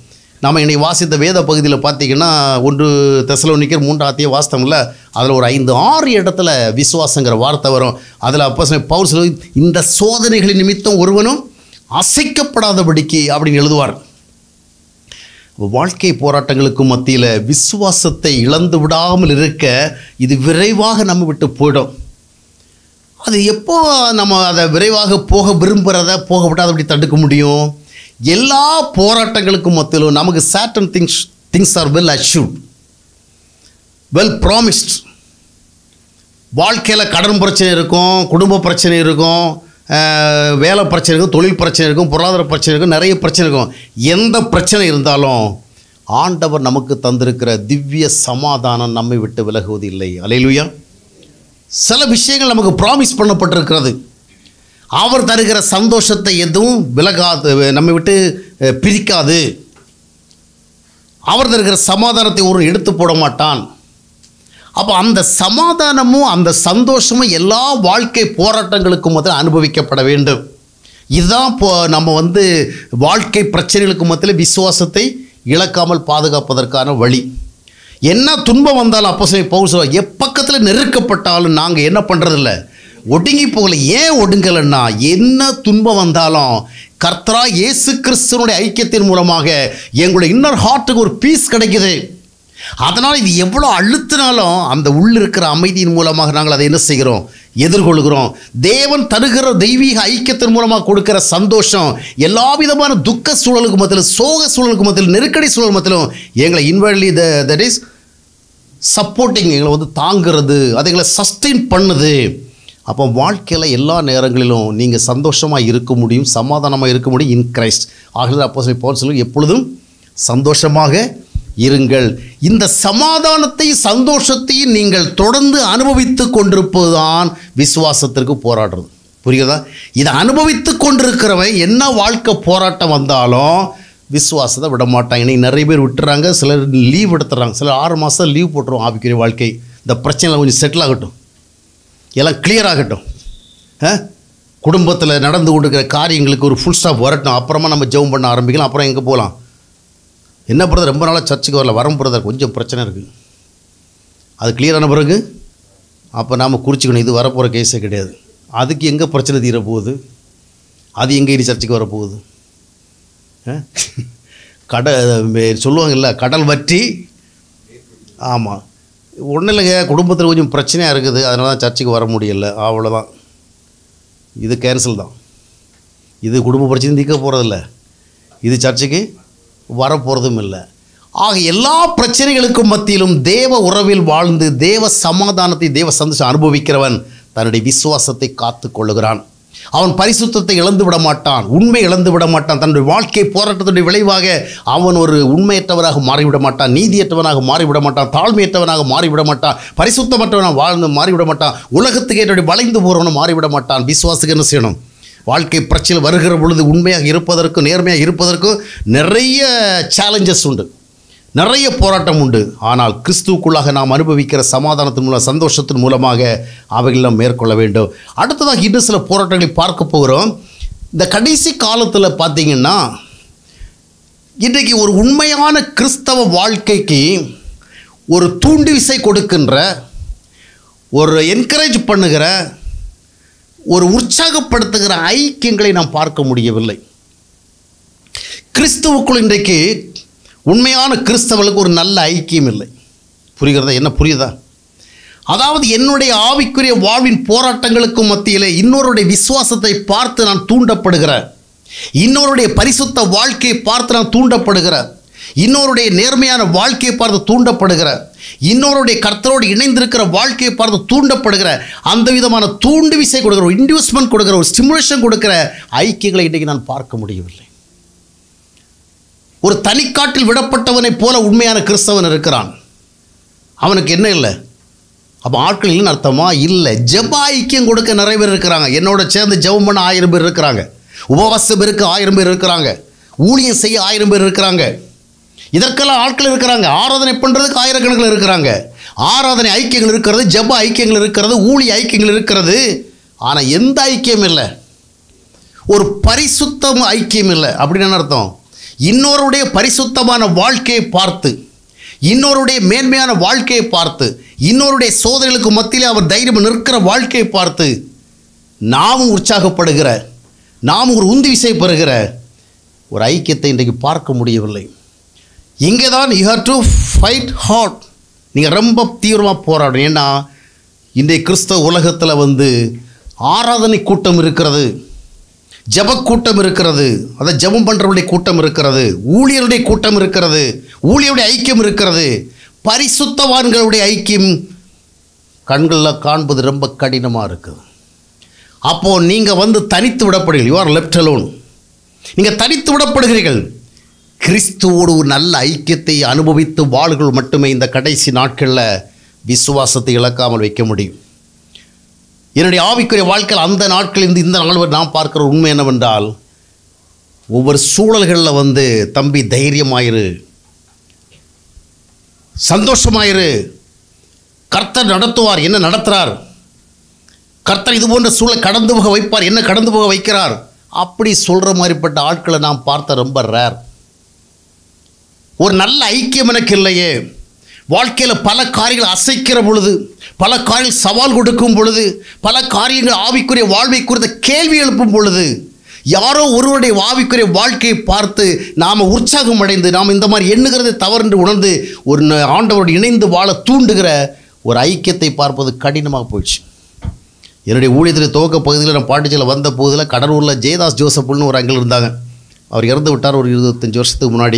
நாம் இன்னைக்கு வாசித்த வேத பகுதியில் பார்த்தீங்கன்னா ஒன்று தெசலோனிக்கர் மூன்றாத்திய வாஸ்தவம்ல அதில் ஒரு ஐந்து ஆறு இடத்துல விசுவாசங்கிற வார்த்தை வரும் அதில் அப்போ பவுல் சொல்லு இந்த சோதனைகளின் நிமித்தம் ஒருவனும் அசைக்கப்படாதபடிக்கு அப்படின்னு எழுதுவார் வாழ்க்கை போராட்டங்களுக்கு மத்தியில் விசுவாசத்தை இழந்து விடாமல் இருக்க இது விரைவாக நம்ம விட்டு போயிடும் அது எப்போ நம்ம அதை விரைவாக போக விரும்புகிறத போக விட்டு அப்படி தடுக்க முடியும் எல்லா போராட்டங்களுக்கும் மத்தியிலும் நமக்கு certain things things are well achieved well promised வாழ்க்கையில் கடன் பிரச்சனை இருக்கும் குடும்ப பிரச்சனை இருக்கும் அஹ், வேலை பிரச்சனை இருக்கும் தொழில் பிரச்சனை இருக்கும் பொருளாதார பிரச்சனை இருக்கும் நிறைய பிரச்சனை இருக்கும் எந்த பிரச்சனை இருந்தாலும் ஆண்டவர் நமக்கு தந்திருக்கிற திவ்ய சமாதானம் நம்மை விட்டு விலகுவது இல்லை அலையிலுயா சில விஷயங்கள் நமக்கு ப்ராமிஸ் பண்ணப்பட்டிருக்கிறது அவர் தருகிற சந்தோஷத்தை எதுவும் விலகாது நம்மை விட்டு அஹ், பிரிக்காது அவர் தருகிற சமாதானத்தை ஒரு எடுத்து போட மாட்டான் அப்போ அந்த சமாதானமும் அந்த சந்தோஷமும் எல்லா வாழ்க்கை போராட்டங்களுக்கும் முதல்ல அனுபவிக்கப்பட வேண்டும் இதுதான் இப்போ நம்ம வந்து வாழ்க்கை பிரச்சனைகளுக்கு மத்தியில் விசுவாசத்தை இழக்காமல் பாதுகாப்பதற்கான வழி என்ன துன்பம் வந்தாலும் அப்போ சொல்லி பவுல் சொல்லுவார் எப்பக்கத்தில் நெருக்கப்பட்டாலும் நாங்கள் என்ன பண்ணுறதில்ல ஒடுங்கி போகல ஏன் ஒடுங்கலைன்னா என்ன துன்பம் வந்தாலும் கர்த்தரா இயேசு கிறிஸ்துவனுடைய ஐக்கியத்தின் மூலமாக எங்களுடைய இன்னர் ஹார்ட்டுக்கு ஒரு பீஸ் கிடைக்குது அதனால் இது எவ்வளோ அழுத்தினாலும் அந்த உள்ள இருக்கிற அமைதியின் மூலமாக நாங்கள் அதை என்ன செய்கிறோம் எதிர்கொள்கிறோம் தேவன் தருகிற தெய்வீக ஐக்கியத்தின் மூலமாக கொடுக்கிற சந்தோஷம் எல்லா விதமான துக்க சூழலுக்கு மத்தியில் சோக சூழலுக்கு மத்தியில் நெருக்கடி சூழல் மத்தியிலும் எங்களை inwardly the that is supporting எங்களை வந்து தாங்கிறது அது எங்களை சஸ்டெயின் பண்ணுது அப்போ வாழ்க்கையில் எல்லா நேரங்களிலும் நீங்கள் சந்தோஷமாக இருக்க முடியும் சமாதானமாக இருக்க முடியும் இன் கிரைஸ்ட் ஆகவே அப்போ சொல்லி போல் சொல்லி எப்பொழுதும் சந்தோஷமாக இருங்கள் இந்த சமாதானத்தையும் சந்தோஷத்தையும் நீங்கள் தொடர்ந்து அனுபவித்து கொண்டிருப்பதுதான் விசுவாசத்திற்கு போராடுறது புரியுதா இதை அனுபவித்து கொண்டிருக்கிறவன் என்ன வாழ்க்கை போராட்டம் வந்தாலும் விசுவாசத்தை விட மாட்டாங்க இன்னைக்கு நிறைய பேர் விட்டுறாங்க சிலர் லீவ் எடுத்துறாங்க சிலர் ஆறு மாதம் லீவ் போட்டுருவோம் ஆவிக்குரிய வாழ்க்கை இந்த பிரச்சனையில் கொஞ்சம் செட்டில் ஆகட்டும் எல்லாம் clear ஆகட்டும் குடும்பத்தில் நடந்து கொண்டிருக்கிற காரியங்களுக்கு ஒரு ஃபுல் ஸ்டாப் வரட்டும் அப்புறமா நம்ம ஜெபம் பண்ண ஆரம்பிக்கலாம் அப்புறம் எங்கே போகலாம் என்ன பிரதர் ரொம்ப நாளாக சர்ச்சுக்கு வரல வரம் பிரதர் கொஞ்சம் பிரச்சனை இருக்குது அது clear ஆன பிறகு அப்போ நாம் குறிச்சிக்கணும் இது வரப்போகிற கேஸே கிடையாது அதுக்கு எங்கே பிரச்சனை தீர போகுது அது எங்கே இனி சர்ச்சுக்கு வரப்போகுது ஆ? கடல் சொல்லுவாங்கல்ல கடல் வற்றி ஆமாம் ஒன்றும் இல்லைங்க குடும்பத்தில் கொஞ்சம் பிரச்சனையாக இருக்குது அதனால தான் சர்ச்சுக்கு வர முடியல அவ்வளோதான் இது கேன்சல் தான் இது குடும்ப பிரச்சனை தீர்க்க போகிறதில்ல இது சர்ச்சுக்கு வரப்போகிறதும் இல்லை ஆக எல்லா பிரச்சனைகளுக்கும் மத்தியிலும் தேவ உறவில் வாழ்ந்து தேவ சமாதானத்தை தேவ சந்தோஷம் அனுபவிக்கிறவன் தன்னுடைய விசுவாசத்தை காத்து கொள்ளுகிறான் அவன் பரிசுத்தத்தை இழந்து விட மாட்டான் உண்மை இழந்து விட மாட்டான் தன்னுடைய வாழ்க்கை போராட்டத்துடைய விளைவாக அவன் ஒரு உண்மையற்றவனாக மாறிவிட மாட்டான் நீதியற்றவனாக மாறிவிட மாட்டான் தாழ்மையற்றவனாக மாறிவிட மாட்டான் பரிசுத்தமற்றவனாக வாழ்ந்து மாறிவிட மாட்டான் உலகத்துக்கு ஏற்றபடி வளைந்து போகிறவனும் மாறிவிட மாட்டான் விசுவாசுக்கு என்ன செய்யணும் வாழ்க்கை பிரச்சனை வருகிற பொழுது உண்மையாக இருப்பதற்கும் நேர்மையாக இருப்பதற்கும் நிறைய சேலஞ்சஸ் உண்டு நிறைய போராட்டம் உண்டு ஆனால் கிறிஸ்துவுக்குள்ளாக நாம் அனுபவிக்கிற சமாதானத்தின் மூலம் சந்தோஷத்தின் மூலமாக அவைகள் நாம் மேற்கொள்ள வேண்டும் அடுத்ததாக இன்னும் சில போராட்டங்களை பார்க்க போகிறோம் இந்த கடைசி காலத்தில் பார்த்தீங்கன்னா இன்றைக்கு ஒரு உண்மையான கிறிஸ்தவ வாழ்க்கைக்கு ஒரு தூண்டு விசை கொடுக்கின்ற ஒரு என்கரேஜ் பண்ணுகிற ஒரு உற்சாகப்படுத்துகிற ஐக்கியங்களை நாம் பார்க்க முடியவில்லை கிறிஸ்துவுக்குள் இன்றைக்கு உண்மையான கிறிஸ்தவர்களுக்கு ஒரு நல்ல ஐக்கியம் இல்லை புரிகிறதா என்ன புரியுதா அதாவது என்னுடைய ஆவிக்குரிய வாழ்வின் போராட்டங்களுக்கு மத்தியிலே இன்னொருடைய விசுவாசத்தை பார்த்து நான் தூண்டப்படுகிறேன் இன்னொருடைய பரிசுத்த வாழ்க்கையை பார்த்து நான் தூண்டப்படுகிறேன் இன்னொருடைய நேர்மையான வாழ்க்கையை பார்த்து தூண்டப்படுகிற இன்னொருடைய கர்த்தரோடு இணைந்திருக்கிற வாழ்க்கையை பார்த்து தூண்டப்படுகிற அந்த விதமான தூண்டு விசை கொடுக்கிற ஒரு இன்டியூஸ்மெண்ட் கொடுக்கிற ஒரு ஸ்டிமுலேஷன் கொடுக்கிற ஐக்கியங்களை இன்றைக்கு நான் பார்க்க முடியவில்லை ஒரு தனிக்காட்டில் விடப்பட்டவனைப் போல உண்மையான கிறிஸ்தவன் இருக்கிறான் அவனுக்கு என்ன இல்லை அப்போ ஆட்கள் இல்லைன்னு அர்த்தமா இல்லை ஜெப ஐக்கியம் கொடுக்க நிறைய பேர் இருக்கிறாங்க என்னோட சேர்ந்து ஜெபம் பண்ண ஆயிரம் பேர் இருக்கிறாங்க உபவாசம் இருக்க ஆயிரம் பேர் இருக்கிறாங்க ஊழியம் செய்ய ஆயிரம் பேர் இருக்கிறாங்க இதற்கெல்லாம் ஆட்கள் இருக்கிறாங்க ஆராதனை பண்ணுறதுக்கு ஆயிரக்கணக்கில் இருக்கிறாங்க ஆராதனை ஐக்கியங்கள் இருக்கிறது ஜெப ஐக்கியங்கள் இருக்கிறது ஊழிய ஐக்கியங்கள் இருக்கிறது ஆனால் எந்த ஐக்கியம் இல்லை ஒரு பரிசுத்தம் ஐக்கியம் இல்லை அப்படின்னு என்ன அர்த்தம் இன்னொருடைய பரிசுத்தமான வாழ்க்கையை பார்த்து இன்னொருடைய மேன்மையான வாழ்க்கையை பார்த்து இன்னொருடைய சோதனைகளுக்கு மத்தியிலே அவர் தைரியம் நிற்கிற வாழ்க்கையை பார்த்து நாமும் உற்சாகப்படுகிற நாமும் ஒரு உந்து விசை பெறுகிற ஒரு ஐக்கியத்தை இன்றைக்கு பார்க்க முடியவில்லை இங்கே தான் you have to fight hard நீங்கள் ரொம்ப தீவிரமாக போராடணும் ஏன்னா இன்றைய கிறிஸ்தவ உலகத்தில் வந்து ஆராதனை கூட்டம் இருக்கிறது ஜெப கூட்டம் இருக்கிறது அதை ஜெபம் பண்ணுறவருடைய கூட்டம் இருக்கிறது ஊழியருடைய கூட்டம் இருக்கிறது ஊழியருடைய ஐக்கியம் இருக்கிறது பரிசுத்தவான்களுடைய ஐக்கியம் கண்களில் காண்பது ரொம்ப கடினமாக இருக்குது அப்போது நீங்கள் வந்து தனித்து விடப்படுகிறீர்கள் யூ ஆர் லெஃப்ட் அலோன் நீங்கள் தனித்து விடப்படுகிறீர்கள் கிறிஸ்துவோடு ஒரு நல்ல ஐக்கியத்தை அனுபவித்து வாழ்கள் மட்டுமே இந்த கடைசி நாட்களில் விசுவாசத்தை இழக்காமல் வைக்க முடியும் என்னுடைய ஆவிக்குரிய வாழ்க்கையில் அந்த நாட்களில் இருந்து இந்த நாள் வரை நான் பார்க்குற உண்மை என்னவென்றால் ஒவ்வொரு சூழல்களில் வந்து தம்பி தைரியமாயிரு சந்தோஷமாயிரு கர்த்தர் நடத்துவார் என்ன நடத்துகிறார் கர்த்தர் இது போன்ற சூழலை கடந்து போக வைப்பார் என்ன கடந்து போக வைக்கிறார் அப்படி சொல்கிற மாதிரிப்பட்ட ஆட்களை நான் பார்த்த ரொம்ப ரேர் ஒரு நல்ல ஐக்கியம் எனக்கு இல்லையே வாழ்க்கையில் பல காரியங்கள் அசைக்கிற பொழுது பல காரியங்கள் சவால் கொடுக்கும் பொழுது பல காரியங்கள் ஆவிக்குரிய வாழ்வை குறித்த கேள்வி எழுப்பும் பொழுது யாரோ ஒருவருடைய ஆவிக்குரிய வாழ்க்கையை பார்த்து நாம் உற்சாகம் அடைந்து நாம் இந்த மாதிரி எண்ணுகிறது தவறு என்று உணர்ந்து ஒரு ந- ஆண்டவரோடு இணைந்து வாழ தூண்டுகிற ஒரு ஐக்கியத்தை பார்ப்பது கடினமாக போயிடுச்சு என்னுடைய ஊழியத்தில் துவக்க பகுதியில் நான் பாண்டிச்சேரியில் வந்த போதில் கடலூரில் ஜெயதாஸ் ஜோசப்னு ஒரு அங்கிள் இருந்தாங்க அவர் இறந்து விட்டார் ஒரு இருபத்தஞ்சி வருஷத்துக்கு முன்னாடி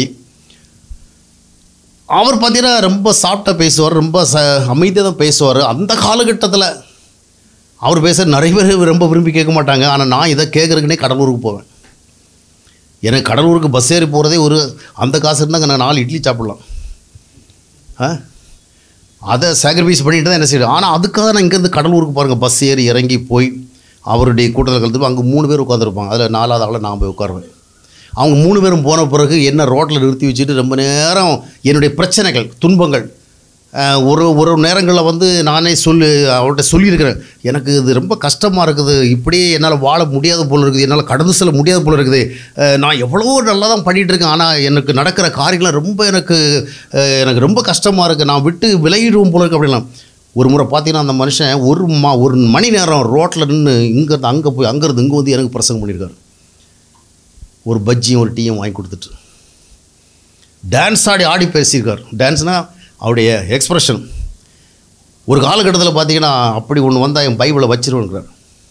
அவர் பார்த்தீங்கன்னா ரொம்ப சாஃப்டாக பேசுவார் ரொம்ப ச அமைதியாக தான் பேசுவார் அந்த காலகட்டத்தில் அவர் பேச நிறைய பேர் ரொம்ப விரும்பி கேட்க மாட்டாங்க ஆனால் நான் இதை கேட்குறதுக்குனே கடலூருக்கு போவேன் எனக்கு கடலூருக்கு பஸ் ஏறி போகிறதே ஒரு அந்த காசு இருந்தாங்க நான் நாலு இட்லி சாப்பிட்லாம் ஆ அதை சாக்ரிஃபைஸ் பண்ணிட்டு தான் என்ன செய்யணும் ஆனால் அதுக்காக நான் இங்கேருந்து கடலூருக்கு பாருங்கள் பஸ் ஏறி இறங்கி போய் அவருடைய கூட்டத்தில் கலந்து அங்கே மூணு பேர் உட்காந்துருப்பாங்க அதில் நாலாவது ஆளை நான் போய் உட்காருவேன் அவங்க மூணு பேரும் போன பிறகு என்ன ரோட்டில் நிறுத்தி வச்சுட்டு ரொம்ப நேரம் என்னுடைய பிரச்சனைகள் துன்பங்கள் அஹ், ஒரு ஒரு நேரங்களில் வந்து நானே சொல்லி அவர்கிட்ட சொல்லியிருக்கிறேன் எனக்கு இது ரொம்ப கஷ்டமாக இருக்குது இப்படியே என்னால் வாழ முடியாத போல இருக்குது என்னால் கடந்து செல்ல முடியாத போல இருக்குது அஹ், நான் எவ்வளவோ நல்லா தான் பண்ணிகிட்டு இருக்கேன் ஆனால் எனக்கு நடக்கிற காரியங்கள்லாம் ரொம்ப எனக்கு அஹ், எனக்கு ரொம்ப கஷ்டமாக இருக்குது நான் விட்டு விலகிடுவோம் போல இருக்கு அப்படிலாம் ஒரு முறை பார்த்தீங்கன்னா அந்த மனுஷன் ஒரு மா ஒரு மணி நேரம் ரோட்டில் நின்று இங்கேருந்து அங்கே போய் அங்கேருந்து இங்கே வந்து எனக்கு பிரசங்கம் பண்ணியிருக்காரு ஒரு பஜ்ஜியும் ஒரு டீயும் வாங்கி கொடுத்துட்டு டான்ஸ் ஆடி ஆடி பேசியிருக்கார் டான்ஸ்னால் அவருடைய எக்ஸ்பிரஷன் ஒரு காலகட்டத்தில் பார்த்தீங்கன்னா அப்படி ஒன்று வந்தால் என் பைபிளை வச்சிருவேங்கிறார்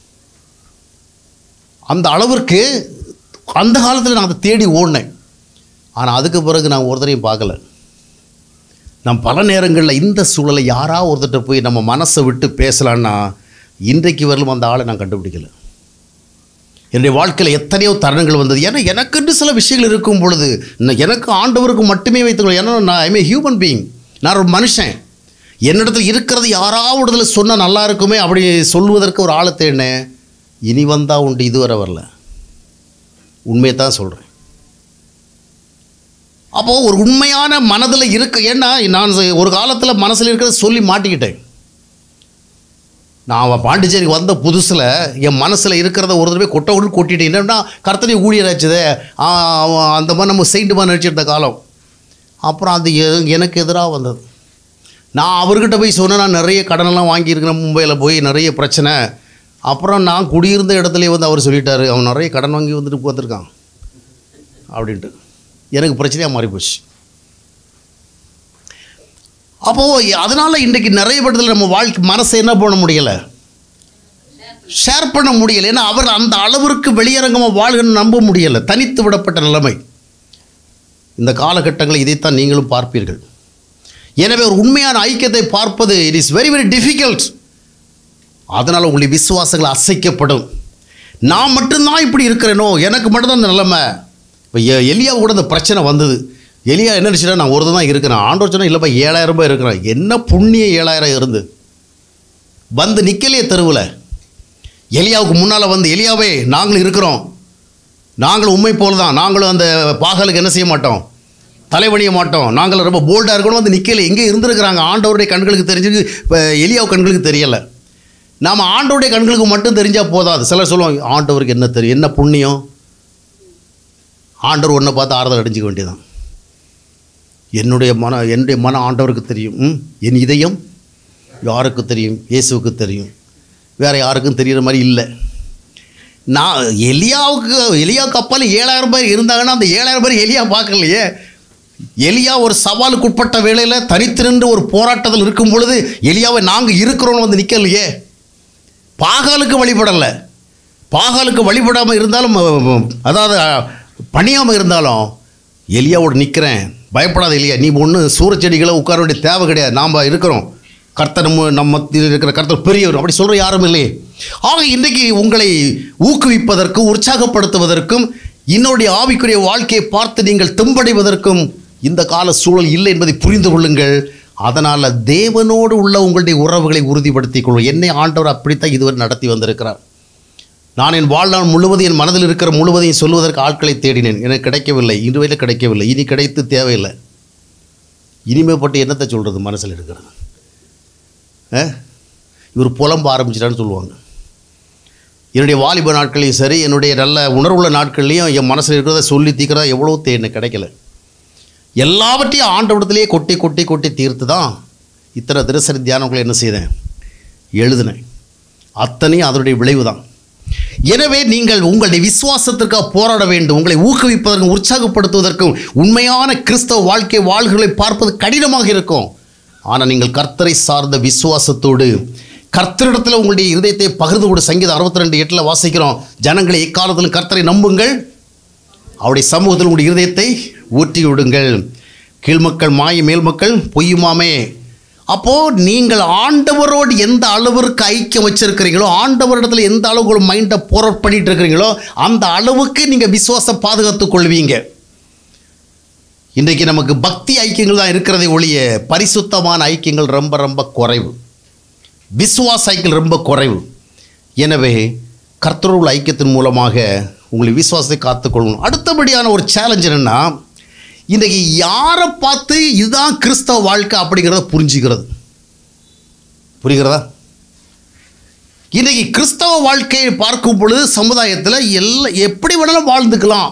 அந்த அளவிற்கு அந்த காலத்தில் நான் அதை தேடி ஓடினேன் ஆனால் அதுக்கு பிறகு நான் ஒருத்தரையும் பார்க்கல நான் பல நேரங்களில் இந்த சூழலை யாரா ஒருத்தர்கிட்ட போய் நம்ம மனசை விட்டு பேசலான்னா இன்றைக்கு வரலும் அந்த ஆளை நான் கண்டுபிடிக்கல என்னுடைய வாழ்க்கையில் எத்தனையோ தருணங்கள் வந்தது ஏன்னா எனக்குன்னு சில விஷயங்கள் இருக்கும் பொழுது நான் எனக்கு ஆண்டவருக்கு மட்டுமே வைத்துக்கொள்ள ஏன்னா நான் ஐ ஹியூமன் பீயிங் நான் ஒரு மனுஷன் என்னிடத்தில் இருக்கிறது யாராவது சொன்னால் நல்லா இருக்குமே அப்படி சொல்வதற்கு ஒரு ஆளை தேடினேன் இனி வந்தால் உண்டு இதுவரை வரல உண்மையை தான் சொல்கிறேன் அப்போது ஒரு உண்மையான மனதில் இருக்க ஏன்னா நான் ஒரு காலத்தில் மனசில் இருக்கிறத சொல்லி மாட்டிக்கிட்டேன் நான் அவன் பாண்டிச்சேரிக்கு வந்த புதுசில் என் மனசில் இருக்கிறத ஒரு தடவை கொட்ட கொண்டு கொட்டிட்டேன் என்னன்னா கர்த்தனை ஊழியராச்சுதே ஆ, அவன் அந்த மாதிரி நம்ம செயின்ட் மாதிரி நடிச்சிருந்த காலம் அப்புறம் அது எ- எனக்கு எதிராக வந்தது நான் அவர்கிட்ட போய் சொன்னேன் நான் நிறைய கடனெல்லாம் வாங்கியிருக்கிறேன் மும்பையில் போய் நிறைய பிரச்சனை அப்புறம் நான் குடியிருந்த இடத்துலயே வந்து அவர் சொல்லிட்டாரு அவன் நிறைய கடன் வாங்கி வந்துட்டு வந்திருக்கான் அப்படின்ட்டு எனக்கு பிரச்சனையாக மாறி போச்சு அப்போது அதனால் இன்றைக்கு நிறைய படத்தில் நம்ம வாழ்க்கை மனசை என்ன பண்ண முடியலை ஷேர் பண்ண முடியலை ஏன்னா அவர் அந்த அளவிற்கு வெளியரங்கமாக வாழ்கன்னு நம்ப முடியலை தனித்து விடப்பட்ட நிலைமை இந்த காலகட்டங்களில் இதைத்தான் நீங்களும் பார்ப்பீர்கள் எனவே ஒரு உண்மையான ஐக்கியத்தை பார்ப்பது it is very very difficult அதனால் உங்களுடைய விசுவாசங்கள் அசைக்கப்படும் நான் மட்டும்தான் இப்படி இருக்கிறேனோ எனக்கு மட்டும்தான் இந்த நிலைமை இப்போ எலியா கூட இந்த பிரச்சனை வந்தது எலியா என்ன நினச்சிட்டா நான் ஒரு தான் இருக்கிறேன் ஆண்டவர் சொன்னா இல்லைப்பா ஏழாயிரம் ரூபாய் இருக்கிறேன் என்ன புண்ணிய ஏழாயிரம் இருந்து வந்து நிற்கலையே தெருவில் எலியாவுக்கு முன்னால் வந்து எலியாவே நாங்களும் இருக்கிறோம் நாங்களும் உண்மை போல தான் நாங்களும் அந்த பாகலுக்கு என்ன செய்ய மாட்டோம் தலைவணிய மாட்டோம் நாங்களும் ரொம்ப போல்டாக இருக்கணும் வந்து நிற்கல எங்கே இருந்திருக்கிறாங்க ஆண்டவருடைய கண்களுக்கு தெரிஞ்சது இப்போ எலியாவு கண்களுக்கு தெரியலை நாம் ஆண்டவருடைய கண்களுக்கு மட்டும் தெரிஞ்சால் போதாது சிலர் சொல்லுவாங்க ஆண்டவருக்கு என்ன தெரியும் என்ன புண்ணியம் ஆண்டவர் ஒன்றை பார்த்து ஆறுதல் அடைஞ்சிக்க வேண்டியதான் என்னுடைய மன என்னுடைய மன ஆண்டவருக்கு தெரியும் ம், என் இதயம் யாருக்கு தெரியும் இயேசுவுக்கு தெரியும் வேறு யாருக்கும் தெரிகிற மாதிரி இல்லை நான் எலியாவுக்கு எலியா கப்பல் ஏழாயிரம் பேர் இருந்தாங்கன்னா அந்த ஏழாயிரம் பேர் எலியா பார்க்கலையே எலியா ஒரு சவாலுக்கு உட்பட்ட வேளையில் தனித்து நின்று ஒரு போராட்டத்தில் இருக்கும் பொழுது எலியாவை நாங்கள் இருக்கிறோன்னு வந்து நிற்கலையே பாகாலுக்கு வழிபடலை பாகாலுக்கு வழிபடாமல் இருந்தாலும் அஹ், அஹ், அதாவது பணியாமல் இருந்தாலும் எலியாவோடு நிற்கிறேன் பயப்படாத எலியா நீ ஒன்று சூறச்செடிகளை உட்கார வேண்டிய தேவை கிடையாது நாம் இருக்கிறோம் கர்த்தர் நம்ம நம்ம மத்தியில் இருக்கிற கர்த்தர் பெரியவர் அப்படி சொல்கிற யாரும் இல்லையே ஆக இன்றைக்கு உங்களை ஊக்குவிப்பதற்கும் உற்சாகப்படுத்துவதற்கும் இன்னொருடைய ஆவிக்குரிய வாழ்க்கையை பார்த்து நீங்கள் தெம்படைவதற்கும் இந்த கால சூழல் இல்லை என்பதை புரிந்து கொள்ளுங்கள் அதனால் தேவனோடு உள்ள உங்களுடைய உறவுகளை உறுதிப்படுத்திக் கொள்ளும் என்னை ஆண்டவர் அப்படித்தான் இதுவரை நடத்தி வந்திருக்கிறார் நான் என் வாழ்நாள் முழுவதும் என் மனதில் இருக்கிற முழுவதையும் சொல்வதற்கு ஆட்களை தேடினேன் எனக்கு கிடைக்கவில்லை இதுவரையில் கிடைக்கவில்லை இனி கிடைத்து தேவையில்லை இனிமேப்பட்டு என்னத்தை சொல்கிறது மனசில் இருக்கிறது ஆ? இவர் புலம்ப ஆரம்பிச்சிட்டான்னு சொல்லுவாங்க என்னுடைய வாலிப நாட்களையும் சரி என்னுடைய நல்ல உணர்வுள்ள நாட்கள்லையும் என் மனசில் இருக்கிறத சொல்லி தீக்கிறதா எவ்வளோ தே எனக்கு கிடைக்கல எல்லாவற்றையும் ஆண்டவிடத்திலேயே கொட்டி கொட்டி கொட்டி தீர்த்து தான் இத்தனை தினசரி தியானங்களை என்ன செய்தேன் எழுதினேன் அத்தனையும் அதனுடைய விளைவு தான் எனவே நீங்கள் உங்களுடைய விசுவாசத்திற்காக போராட வேண்டும் உங்களை ஊக்குவிப்பதற்கும் உற்சாகப்படுத்துவதற்கும் உண்மையான கிறிஸ்தவ வாழ்க்கை வாழ்களை பார்ப்பது கடினமாக இருக்கும் ஆனால் நீங்கள் கர்த்தரை சார்ந்த விசுவாசத்தோடு கர்த்தரிடத்தில் உங்களுடைய இருதயத்தை பகிர்ந்து கொடு சங்கீதம் அறுபத்தி ரெண்டு எட்டில் வாசிக்கிறோம் ஜனங்களை எக்காலத்திலும் கர்த்தரை நம்புங்கள் அவருடைய சமூகத்தில் உங்களுடைய இருதயத்தை ஊற்றி விடுங்கள் கீழ்மக்கள் மாய மேல்மக்கள் பொய்யுமாமே அப்போது நீங்கள் ஆண்டவரோடு எந்த அளவிற்கு ஐக்கியம் வச்சிருக்கிறீங்களோ ஆண்டவரிடத்தில் எந்த அளவுக்கு மைண்டை போராட் பண்ணிட்டு இருக்கிறீங்களோ அந்த அளவுக்கு நீங்கள் விசுவாசம் பாதுகாத்துக் கொள்வீங்க இன்றைக்கு நமக்கு பக்தி ஐக்கியங்கள் தான் இருக்கிறதை ஒழிய பரிசுத்தமான ஐக்கியங்கள் ரொம்ப ரொம்ப குறைவு விசுவாச ஐக்கியம் ரொம்ப குறைவு எனவே கர்த்தருள் ஐக்கியத்தின் மூலமாக உங்களை விசுவாசத்தை காத்துக்கொள்ளணும் அடுத்தபடியான ஒரு சேலஞ்ச் என்னென்னா இன்றைக்கி யாரை பார்த்து இதுதான் கிறிஸ்தவ வாழ்க்கை அப்படிங்கிறத புரிஞ்சுக்கிறது புரிகிறதா இன்றைக்கி கிறிஸ்தவ வாழ்க்கையை பார்க்கும் பொழுது சமுதாயத்தில் எல்லா எப்படி வேணாலும் வாழ்ந்துக்கலாம்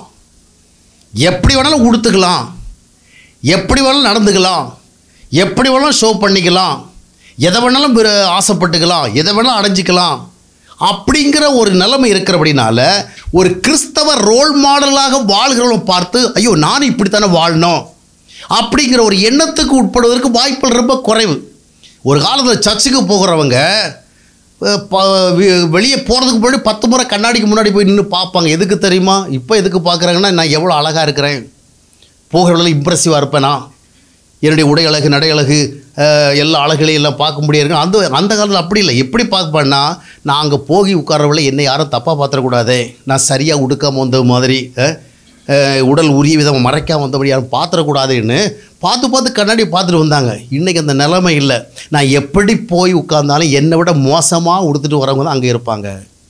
எப்படி வேணாலும் உடுத்துக்கலாம் எப்படி வேணாலும் நடந்துக்கலாம் எப்படி வேணாலும் ஷோ பண்ணிக்கலாம் எதை வேணாலும் விரு- ஆசைப்பட்டுக்கலாம் எதை வேணாலும் அடைஞ்சிக்கலாம் அப்படிங்கிற ஒரு நிலைமை இருக்கிறபடினால ஒரு கிறிஸ்தவ ரோல் மாடலாக வாழ்கிறவங்களை பார்த்து ஐயோ நானும் இப்படித்தானே வாழணும் அப்படிங்கிற ஒரு எண்ணத்துக்கு உட்படுவதற்கு வாய்ப்புகள் ரொம்ப குறைவு ஒரு காலத்தில் சர்ச்சுக்கு போகிறவங்க அஹ், ப- வி- வெளியே போகிறதுக்கு முன்னாடி பத்து முறை கண்ணாடிக்கு முன்னாடி போய் நின்று பார்ப்பாங்க எதுக்கு தெரியுமா இப்போ எதுக்கு பார்க்குறாங்கன்னா நான் எவ்வளோ அழகாக இருக்கிறேன் போகிறவர்கள் இம்ப்ரெசிவாக இருப்பேனா என்னுடைய உடை அழகு நடை அழகு அஹ், எல்லா அழகுகளையும் எல்லாம் பார்க்க முடியாது அந்த அந்த காலத்தில் அப்படி இல்லை எப்படி பார்ப்பேன்னா நான் அங்கே போகி உட்காரவில்லை என்னை யாரும் தப்பாக பார்த்துடக்கூடாதே நான் சரியாக உடுக்காமல் வந்த மாதிரி அஹ், அஹ், உடல் உரிய விதம் மறைக்காம வந்தபடி யாரும் பார்த்துடக்கூடாதுன்னு பார்த்து பார்த்து கண்ணாடி பார்த்துட்டு வந்தாங்க இன்றைக்கி அந்த நிலைமை இல்லை நான் எப்படி போய் உட்கார்ந்தாலும் என்னை விட மோசமாக உடுத்துட்டு வரவங்க தான் அங்கே இருப்பாங்க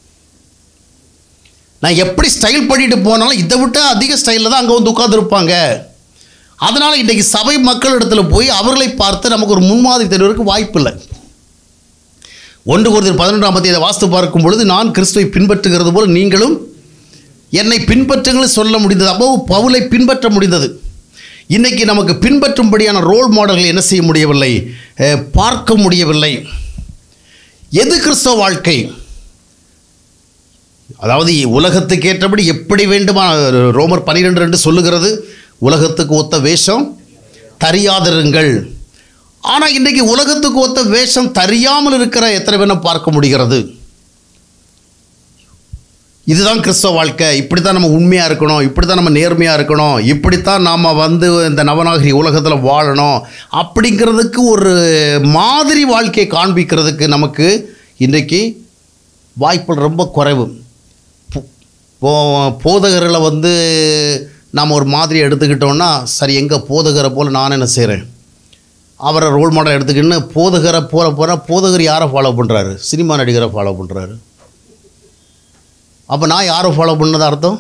நான் எப்படி ஸ்டைல் பண்ணிட்டு போனாலும் இதை விட்டு அதிக ஸ்டைலில் தான் அங்கே வந்து உட்காந்துருப்பாங்க அதனால் இன்றைக்கி சபை மக்கள் இடத்துல போய் அவர்களை பார்த்து நமக்கு ஒரு முன்மாதிரி தருவதற்கு வாய்ப்பு இல்லை ஒன்று ஒருத்தர் பதினொன்றாம் பத்தி வாஸ்து பார்க்கும் பொழுது நான் கிறிஸ்துவை பின்பற்றுகிறது போல் நீங்களும் என்னை பின்பற்றுங்கள் சொல்ல முடிந்தது அப்போ பவுலை பின்பற்ற முடிந்தது இன்னைக்கு நமக்கு பின்பற்றும்படியான ரோல் மாடல்கள் என்ன செய்ய முடியவில்லை அஹ், பார்க்க முடியவில்லை எது கிறிஸ்தவ வாழ்க்கை அதாவது உலகத்துக்கு ஏற்றபடி எப்படி வேண்டுமா ரோமர் பனிரெண்டு ரெண்டு சொல்லுகிறது உலகத்துக்கு ஒத்த வேஷம் தரியாதிருங்கள் ஆனால் இன்றைக்கி உலகத்துக்கு ஒத்த வேஷம் தெரியாமல் இருக்கிற எத்தனை பேரை பார்க்க முடிகிறது இதுதான் கிறிஸ்தவ வாழ்க்கை இப்படி தான் நம்ம உண்மையாக இருக்கணும் இப்படி தான் நம்ம நேர்மையாக இருக்கணும் இப்படித்தான் நாம் வந்து இந்த நவநாகரி உலகத்தில் வாழணும் அப்படிங்கிறதுக்கு ஒரு மாதிரி வாழ்க்கையை காண்பிக்கிறதுக்கு நமக்கு இன்றைக்கி வாய்ப்புகள் ரொம்ப குறைவு போ- போ- போதகர்களை வந்து நாம் ஒரு மாதிரி எடுத்துக்கிட்டோம்னா சரி எங்கே போதகரை போல் நான் என்ன செய்கிறேன் அவரை ரோல் மாடல் எடுத்துக்கின்னு போதகரை போல போனால் போதகர் யாரை ஃபாலோ பண்ணுறாரு சினிமா நடிகரை ஃபாலோ பண்ணுறாரு அப்போ நான் யாரை ஃபாலோ பண்ணது அர்த்தம்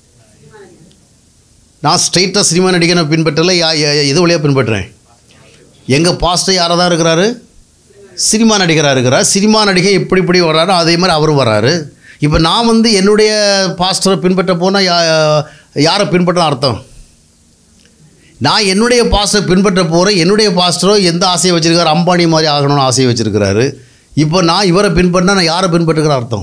நான் ஸ்ட்ரெயிட்டாக சினிமா நடிகனை பின்பற்றல யா யா- யா- எது வழியாக பின்பற்றுறேன் எங்கள் பாஸ்டர் யாராக தான் இருக்கிறாரு சினிமா நடிகராக இருக்கிறார் சினிமா நடிகை எப்படி இப்படி வர்றாரோ அதே மாதிரி அவரும் வர்றாரு இப்போ நான் வந்து என்னுடைய பாஸ்டரை பின்பற்ற போனால் யா யாரை பின்பற்ற அர்த்தம் நான் என்னுடைய பாஸ்டர் பின்பற்ற போகிறேன் என்னுடைய பாஸ்டரோ எந்த ஆசையை வச்சுருக்காரு அம்பானி மாதிரி ஆகணும்னு ஆசையை வச்சுருக்கிறாரு இப்போ நான் இவரை பின்பற்றினா நான் யாரை பின்பற்றுக்கிற அர்த்தம்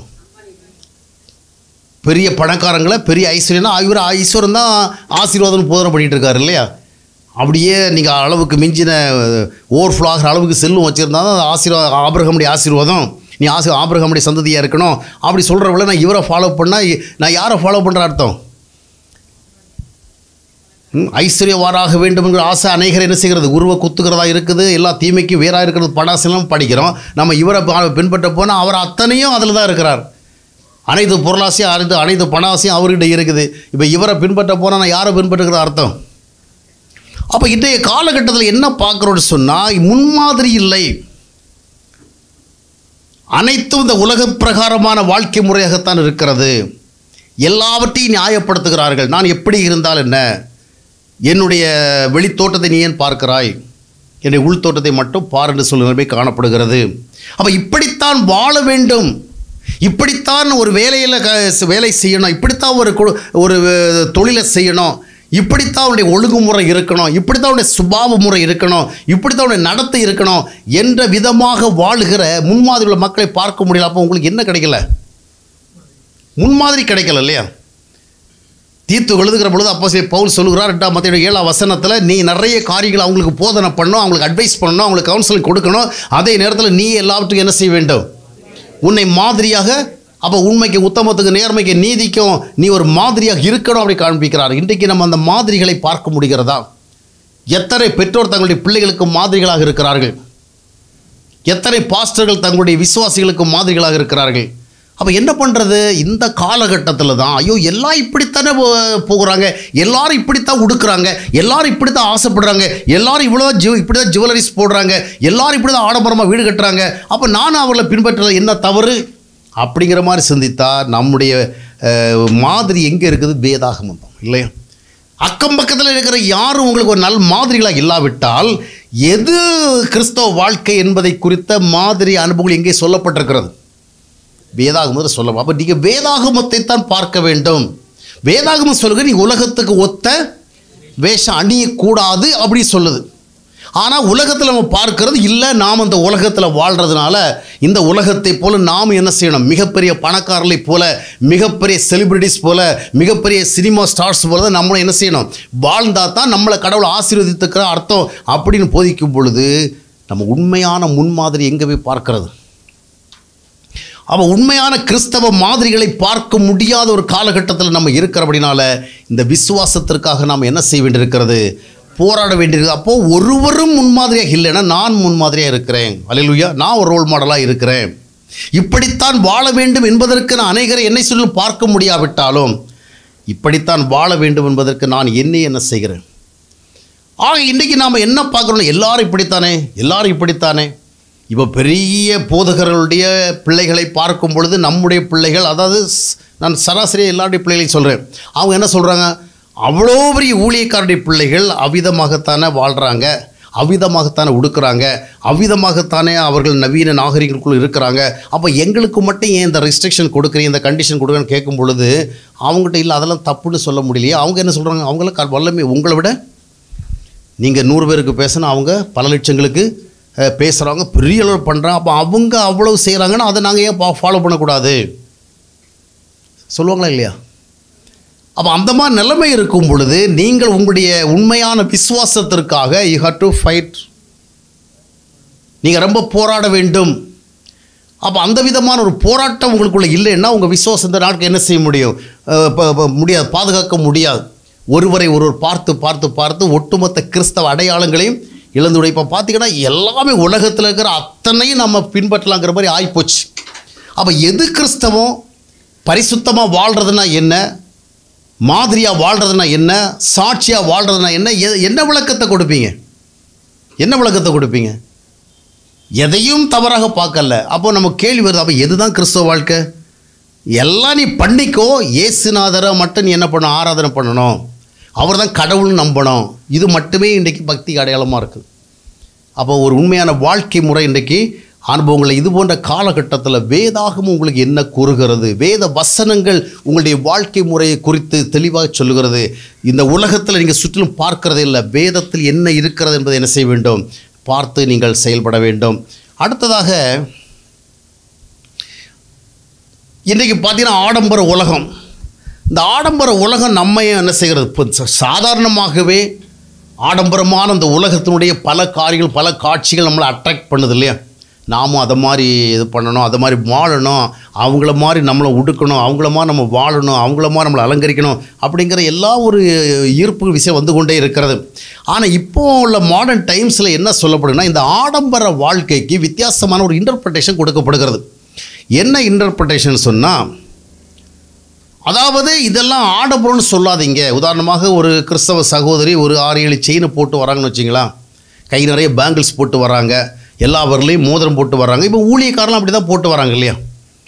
பெரிய பணக்காரங்களை பெரிய ஐஸ்வர்யம்னா இவர் ஐஸ்வர்யம் தான் ஆசீர்வாதம் போதனை பண்ணிகிட்டு இருக்காரு இல்லையா அப்படியே நீங்கள் அளவுக்கு மிஞ்சின ஓவர்ஃப்ளோ ஆகிற அளவுக்கு செல்லும் வச்சுருந்தா தான் அது ஆசீர்வாதம் ஆபிரகமுடைய ஆசீர்வாதம் நீ ஆசி ஆபிரகமுடைய சந்ததியாக இருக்கணும் அப்படி சொல்கிறவள நான் இவரை ஃபாலோ பண்ணால் நான் யாரை ஃபாலோ பண்ணுற அர்த்தம் ம், ஐஸ்வர்யவாராக வேண்டும் என்கிற ஆசை அநேகர் என்ன செய்கிறது உருவ குத்துக்கிறதா இருக்குது எல்லா தீமைக்கும் வேறாக இருக்கிறது படாசெல்லாம் படிக்கிறோம் நம்ம இவரை பா- பின்பற்ற போனால் அவர் அத்தனையும் அதில் தான் இருக்கிறார் அனைத்து பொருளாசையும் அனைத்து அனைத்து பணாசையும் அவர்கிட்ட இருக்குது இப்போ இவரை பின்பற்ற போனால் நான் யாரை பின்பற்றுகிறது அர்த்தம் அப்போ இன்றைய காலகட்டத்தில் என்ன பார்க்குறோன்னு சொன்னால் முன்மாதிரி இல்லை அனைத்தும் இந்த உலக பிரகாரமான வாழ்க்கை முறையாகத்தான் இருக்கிறது எல்லாவற்றையும் நியாயப்படுத்துகிறார்கள் நான் எப்படி இருந்தால் என்ன என்னுடைய வெளித்தோட்டத்தை நீ ஏன் பார்க்கிறாய் என்னுடைய உள்தோட்டத்தை மட்டும் பார் என்று சொல்லும் நிலைமை காணப்படுகிறது அப்போ இப்படித்தான் வாழ வேண்டும் இப்படித்தான் ஒரு வேலையில் க வேலை செய்யணும் இப்படித்தான் ஒரு கு- ஒரு அஹ், தொழிலை செய்யணும் இப்படித்தான் அவனுடைய ஒழுங்குமுறை இருக்கணும் இப்படித்தான் அவனுடைய சுபாவ முறை இருக்கணும் இப்படித்தான் அவனுடைய நடத்தை இருக்கணும் என்ற விதமாக வாழுகிற முன்மாதிரி உள்ள மக்களை பார்க்க முடியல அப்போ உங்களுக்கு என்ன கிடைக்கல முன்மாதிரி கிடைக்கல இல்லையா தீர்த்து எழுதுகிற பொழுது அப்போ பவுல் சொல்லுகிறார் ரெண்டாம் மத்திய ஏழாம் வசனத்தில் நீ நிறைய காரியங்கள் அவங்களுக்கு போதனை பண்ணணும் அவங்களுக்கு அட்வைஸ் பண்ணணும் அவங்களுக்கு கவுன்சிலிங் கொடுக்கணும் அதே நேரத்தில் நீ எல்லாவற்றுக்கும் என்ன செய்ய வேண்டும் உன்னை மாதிரியாக அப்போ உண்மைக்கு உத்தமத்துக்கு நேர்மைக்கு நீதிக்கும் நீ ஒரு மாதிரியாக இருக்கணும் அப்படி காண்பிக்கிறார் இன்றைக்கு நம்ம அந்த மாதிரிகளை பார்க்க முடிகிறதா எத்தனை பெற்றோர் தங்களுடைய பிள்ளைகளுக்கு மாதிரிகளாக இருக்கிறார்கள் எத்தனை பாஸ்டர்கள் தங்களுடைய விசுவாசிகளுக்கு மாதிரிகளாக இருக்கிறார்கள் அப்போ என்ன பண்ணுறது இந்த காலகட்டத்தில் தான் ஐயோ எல்லாம் இப்படித்தானே போ- போகிறாங்க எல்லாரும் இப்படித்தான் உடுக்குறாங்க எல்லாரும் இப்படி தான் ஆசைப்படுறாங்க எல்லாரும் இவ்வளோ ஜிவ் இப்படி தான் ஜுவல்லரிஸ் போடுறாங்க எல்லாரும் இப்படி தான் ஆடம்பரமாக வீடு கட்டுறாங்க அப்போ நானும் அவர்களை பின்பற்றுறது என்ன தவறு அப்படிங்கிற மாதிரி சிந்தித்தா நம்முடைய அஹ், மாதிரி எங்கே இருக்குது வேதாகமம் தான் இல்லையா அக்கம் பக்கத்தில் இருக்கிற யாரும் உங்களுக்கு ஒரு நல் மாதிரிகளாக இல்லாவிட்டால் எது கிறிஸ்தவ வாழ்க்கை என்பதை குறித்த மாதிரி அனுபவங்கள் எங்கே சொல்லப்பட்டிருக்கிறது வேதாகமத்தில் சொல்ல அப்போ நீங்கள் வேதாகமத்தை தான் பார்க்க வேண்டும் வேதாகமம் சொல்லுங்க நீ உலகத்துக்கு ஒத்த வேஷம் அணியக்கூடாது அப்படி சொல்லுது ஆனால் உலகத்தில் நம்ம பார்க்கறது இல்லை நாம் அந்த உலகத்தில் வாழ்கிறதுனால இந்த உலகத்தை போல நாம் என்ன செய்யணும் மிகப்பெரிய பணக்காரர்களை போல மிகப்பெரிய செலிபிரிட்டிஸ் போல மிகப்பெரிய சினிமா ஸ்டார்ஸ் போல தான் நம்மளை என்ன செய்யணும் வாழ்ந்தா தான் நம்மளை கடவுளை ஆசீர்வதித்துக்கிற அர்த்தம் அப்படின்னு போதிக்கும் பொழுது நம்ம உண்மையான முன்மாதிரி எங்கே போய் பார்க்கறது அப்போ உண்மையான கிறிஸ்தவ மாதிரிகளை பார்க்க முடியாத ஒரு காலகட்டத்தில் நம்ம இருக்கிறபடினால இந்த விசுவாசத்திற்காக நாம் என்ன செய்ய வேண்டியிருக்கிறது போராட வேண்டியிருக்கு அப்போது ஒருவரும் முன்மாதிரியாக இல்லைன்னா நான் முன்மாதிரியாக இருக்கிறேன் அல்லேலூயா நான் ஒரு ரோல் மாடலாக இருக்கிறேன் இப்படித்தான் வாழ வேண்டும் என்பதற்கு நான் அநேகரை என்னை சொல்லி பார்க்க முடியாவிட்டாலும் இப்படித்தான் வாழ வேண்டும் என்பதற்கு நான் என்னை என்ன செய்கிறேன் ஆக இன்றைக்கி நாம் என்ன பார்க்குறோம் எல்லாரும் இப்படித்தானே எல்லாரும் இப்படித்தானே இப்போ பெரிய போதகர்களுடைய பிள்ளைகளை பார்க்கும் பொழுது நம்முடைய பிள்ளைகள் அதாவது ஸ்- நான் சராசரியாக எல்லாருடைய பிள்ளைகளையும் சொல்கிறேன் அவங்க என்ன சொல்கிறாங்க அவ்வளோ பெரிய ஊழியக்காரருடைய பிள்ளைகள் அவ்விதமாகத்தானே வாழ்கிறாங்க அவ்விதமாகத்தானே உடுக்குறாங்க அவ்விதமாகத்தானே அவர்கள் நவீன நாகரிகங்களுக்குள் இருக்கிறாங்க அப்போ எங்களுக்கு மட்டும் ஏன் இந்த ரெஸ்ட்ரிக்ஷன் கொடுக்குறீங்க இந்த கண்டிஷன் கொடுக்குறேன்னு கேட்கும் பொழுது அவங்ககிட்ட இல்லை அதெல்லாம் தப்புன்னு சொல்ல முடியலையே அவங்க என்ன சொல்கிறாங்க அவங்களாம் க- வல்லமை உங்களை விட நீங்கள் நூறு பேருக்கு பேசினா அவங்க பல லட்சங்களுக்கு அஹ், பேசுகிறவங்க பெரிய அளவு பண்ணுறாங்க அப்போ அவங்க அவ்வளவு செய்கிறாங்கன்னா அதை நாங்கள் ஏன் ஃபாலோ பண்ணக்கூடாது சொல்லுவாங்களா இல்லையா அப்போ அந்த மாதிரி நிலைமை இருக்கும் பொழுது நீங்கள் உங்களுடைய உண்மையான விசுவாசத்திற்காக யூ ஹவ் டு ஃபைட் நீங்கள் ரொம்ப போராட வேண்டும் அப்போ அந்த விதமான ஒரு போராட்டம் உங்களுக்குள்ள இல்லைன்னா உங்கள் விசுவாசம் இந்த நாட்கள் என்ன செய்ய முடியும் அஹ் ப- ப- முடியாது பாதுகாக்க முடியாது ஒருவரை ஒருவர் பார்த்து பார்த்து பார்த்து ஒட்டுமொத்த கிறிஸ்தவ அடையாளங்களையும் இழந்து விடும் இப்போ பார்த்தீங்கன்னா எல்லாமே உலகத்தில் இருக்கிற அத்தனையும் நம்ம பின்பற்றலாங்கிற மாதிரி ஆகிப்போச்சு அப்போ எது கிறிஸ்தவம் பரிசுத்தமாக வாழ்கிறதுனா என்ன மாதிரியாக வாழ்கிறதுனா என்ன சாட்சியாக வாழ்கிறதுனா என்ன எ- என்ன விளக்கத்தை கொடுப்பீங்க என்ன விளக்கத்தை கொடுப்பீங்க எதையும் தவறாக பார்க்கல அப்போ நம்ம கேள்வி வருது அப்போ எதுதான் கிறிஸ்தவ வாழ்க்கை எல்லாம் நீ பண்ணிக்கோ இயேசுநாதரை மட்டும் நீ என்ன பண்ணணும் ஆராதனை பண்ணணும் அவர் தான் கடவுள்னு நம்பணும் இது மட்டுமே இன்றைக்கு பக்தி அடையாளமாக இருக்குது அப்போ ஒரு உண்மையான வாழ்க்கை முறை இன்றைக்கு அனுபவங்களை இது போன்ற காலகட்டத்தில் வேதாகமும் உங்களுக்கு என்ன கூறுகிறது வேத வசனங்கள் உங்களுடைய வாழ்க்கை முறையை குறித்து தெளிவாக சொல்லுகிறது இந்த உலகத்தில் நீங்கள் சுற்றிலும் பார்க்கறதே இல்லை வேதத்தில் என்ன இருக்கிறது என்பதை என்ன செய்ய வேண்டும் பார்த்து நீங்கள் செயல்பட வேண்டும் அடுத்ததாக இன்றைக்கு பார்த்தீங்கன்னா ஆடம்பர உலகம் இந்த ஆடம்பர உலகம் நம்ம என்ன செய்கிறது இப்போ ச- சாதாரணமாகவே ஆடம்பரமான இந்த உலகத்தினுடைய பல காரியங்கள் பல காட்சிகள் நம்மளை அட்ராக்ட் பண்ணுது இல்லையா நாமும் அதை மாதிரி இது பண்ணணும் அதை மாதிரி வாழணும் அவங்கள மாதிரி நம்மளை உடுக்கணும் அவங்கள மாதிரி நம்ம வாழணும் அவங்கள மாதிரி நம்மளை அலங்கரிக்கணும் அப்படிங்கிற எல்லா ஒரு ஈர்ப்பு விஷயம் வந்து கொண்டே இருக்கிறது ஆனால் இப்போ உள்ள மாடர்ன் டைம்ஸில் என்ன சொல்லப்படுதுன்னா இந்த ஆடம்பர வாழ்க்கைக்கு வித்தியாசமான ஒரு இன்டர்பிரிட்டேஷன் கொடுக்கப்படுகிறது என்ன இன்டர்பிரிட்டேஷன் சொன்னால் அதாவது இதெல்லாம் ஆடம்பரம்னு சொல்லாதீங்க உதாரணமாக ஒரு கிறிஸ்தவ சகோதரி ஒரு ஆறு ஏழு செயினை போட்டு வராங்கன்னு வச்சிங்களா கை நிறைய பேங்கிள்ஸ் போட்டு வராங்க எல்லா வரலையும் மோதிரம் போட்டு வராங்க இப்போ ஊழியக்காரெல்லாம் அப்படி தான் போட்டு வராங்க இல்லையா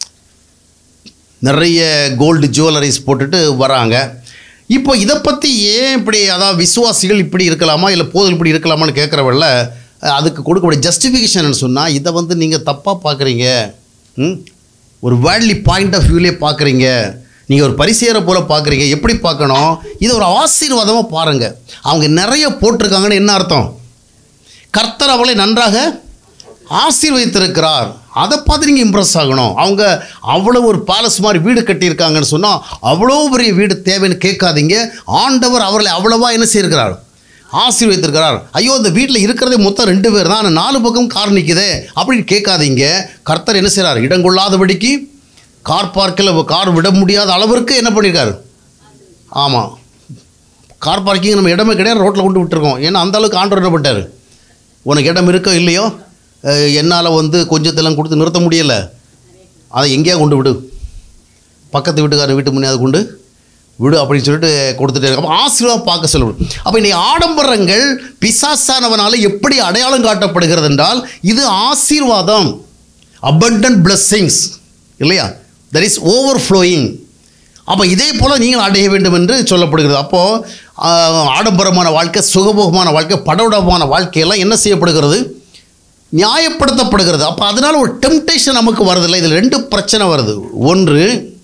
நிறைய கோல்டு ஜுவல்லரிஸ் போட்டுட்டு வராங்க இப்போ இதை பற்றி ஏன் இப்படி அதாவது விசுவாசிகள் இப்படி இருக்கலாமா இல்லை போதல் இப்படி இருக்கலாமான்னு கேட்குறவள்ள அதுக்கு கொடுக்கக்கூடிய ஜஸ்டிஃபிகேஷன் சொன்னால் இதை வந்து நீங்கள் தப்பாக பார்க்குறீங்க ம்? ஒரு வேர்ல்ட்லி பாயிண்ட் ஆஃப் வியூலே பார்க்குறீங்க நீங்கள் ஒரு பரிசேரை போல் பார்க்குறீங்க எப்படி பார்க்கணும் இதை ஒரு ஆசீர்வாதமாக பாருங்கள் அவங்க நிறைய போட்டிருக்காங்கன்னு என்ன அர்த்தம் கர்த்தர் அவளை நன்றாக ஆசீர்வதித்திருக்கிறார் அதை பார்த்து நீங்கள் இம்ப்ரெஸ் ஆகணும் அவங்க அவ்வளோ ஒரு பேலஸ் மாதிரி வீடு கட்டியிருக்காங்கன்னு சொன்னால் அவ்வளோ பெரிய வீடு தேவைன்னு கேட்காதீங்க ஆண்டவர் அவர்களை அவ்வளவா என்ன செய்திருக்கிறார் ஆசீர்வதித்திருக்கிறார் ஐயோ இந்த வீட்டில் இருக்கிறதே மொத்தம் ரெண்டு பேர் தான் ஆனால் நாலு பக்கம் கார் நிற்குதே அப்படின்னு கேட்காதீங்க கர்த்தர் என்ன செய்கிறார் இடங்கொள்ளாதபடிக்கு கார் பார்க்கில் கார் விட முடியாத அளவிற்கு என்ன பண்ணியிருக்காரு ஆமாம் கார் பார்க்கிங் நம்ம இடமே கிடையாது ரோட்டில் கொண்டு விட்டுருக்கோம் ஏன்னா அந்த அளவுக்கு ஆண்டவர் என்ன பண்ணிட்டாரு உனக்கு இடம் இருக்கோ இல்லையோ அஹ், என்னால் வந்து கொஞ்சத்தெல்லாம் கொடுத்து நிறுத்த முடியலை அதை எங்கேயா கொண்டு விடு பக்கத்து வீட்டுக்காரர் வீட்டு முன்னாடி கொண்டு விடு அப்படின்னு சொல்லிட்டு கொடுத்துட்டே இருக்கு அப்போ ஆசீர்வாதம் பார்க்க சொல்லணும் அப்போ இன்னைக்கு ஆடம்பரங்கள் பிசாசானவனால எப்படி அடையாளம் காட்டப்படுகிறது என்றால் இது ஆசீர்வாதம் abundant blessings இல்லையா தட் இஸ் ஓவர் ஃப்ளோயிங் அப்போ இதே போல் நீங்கள் அடைய வேண்டும் என்று சொல்லப்படுகிறது அப்போது ஆடம்பரமான வாழ்க்கை சுகபோகமான வாழ்க்கை படவுடமான வாழ்க்கையெல்லாம் என்ன செய்யப்படுகிறது நியாயப்படுத்தப்படுகிறது அப்போ அதனால் ஒரு டெம்டேஷன் நமக்கு வருதில்லை இதில் ரெண்டு பிரச்சனை வருது ஒன்று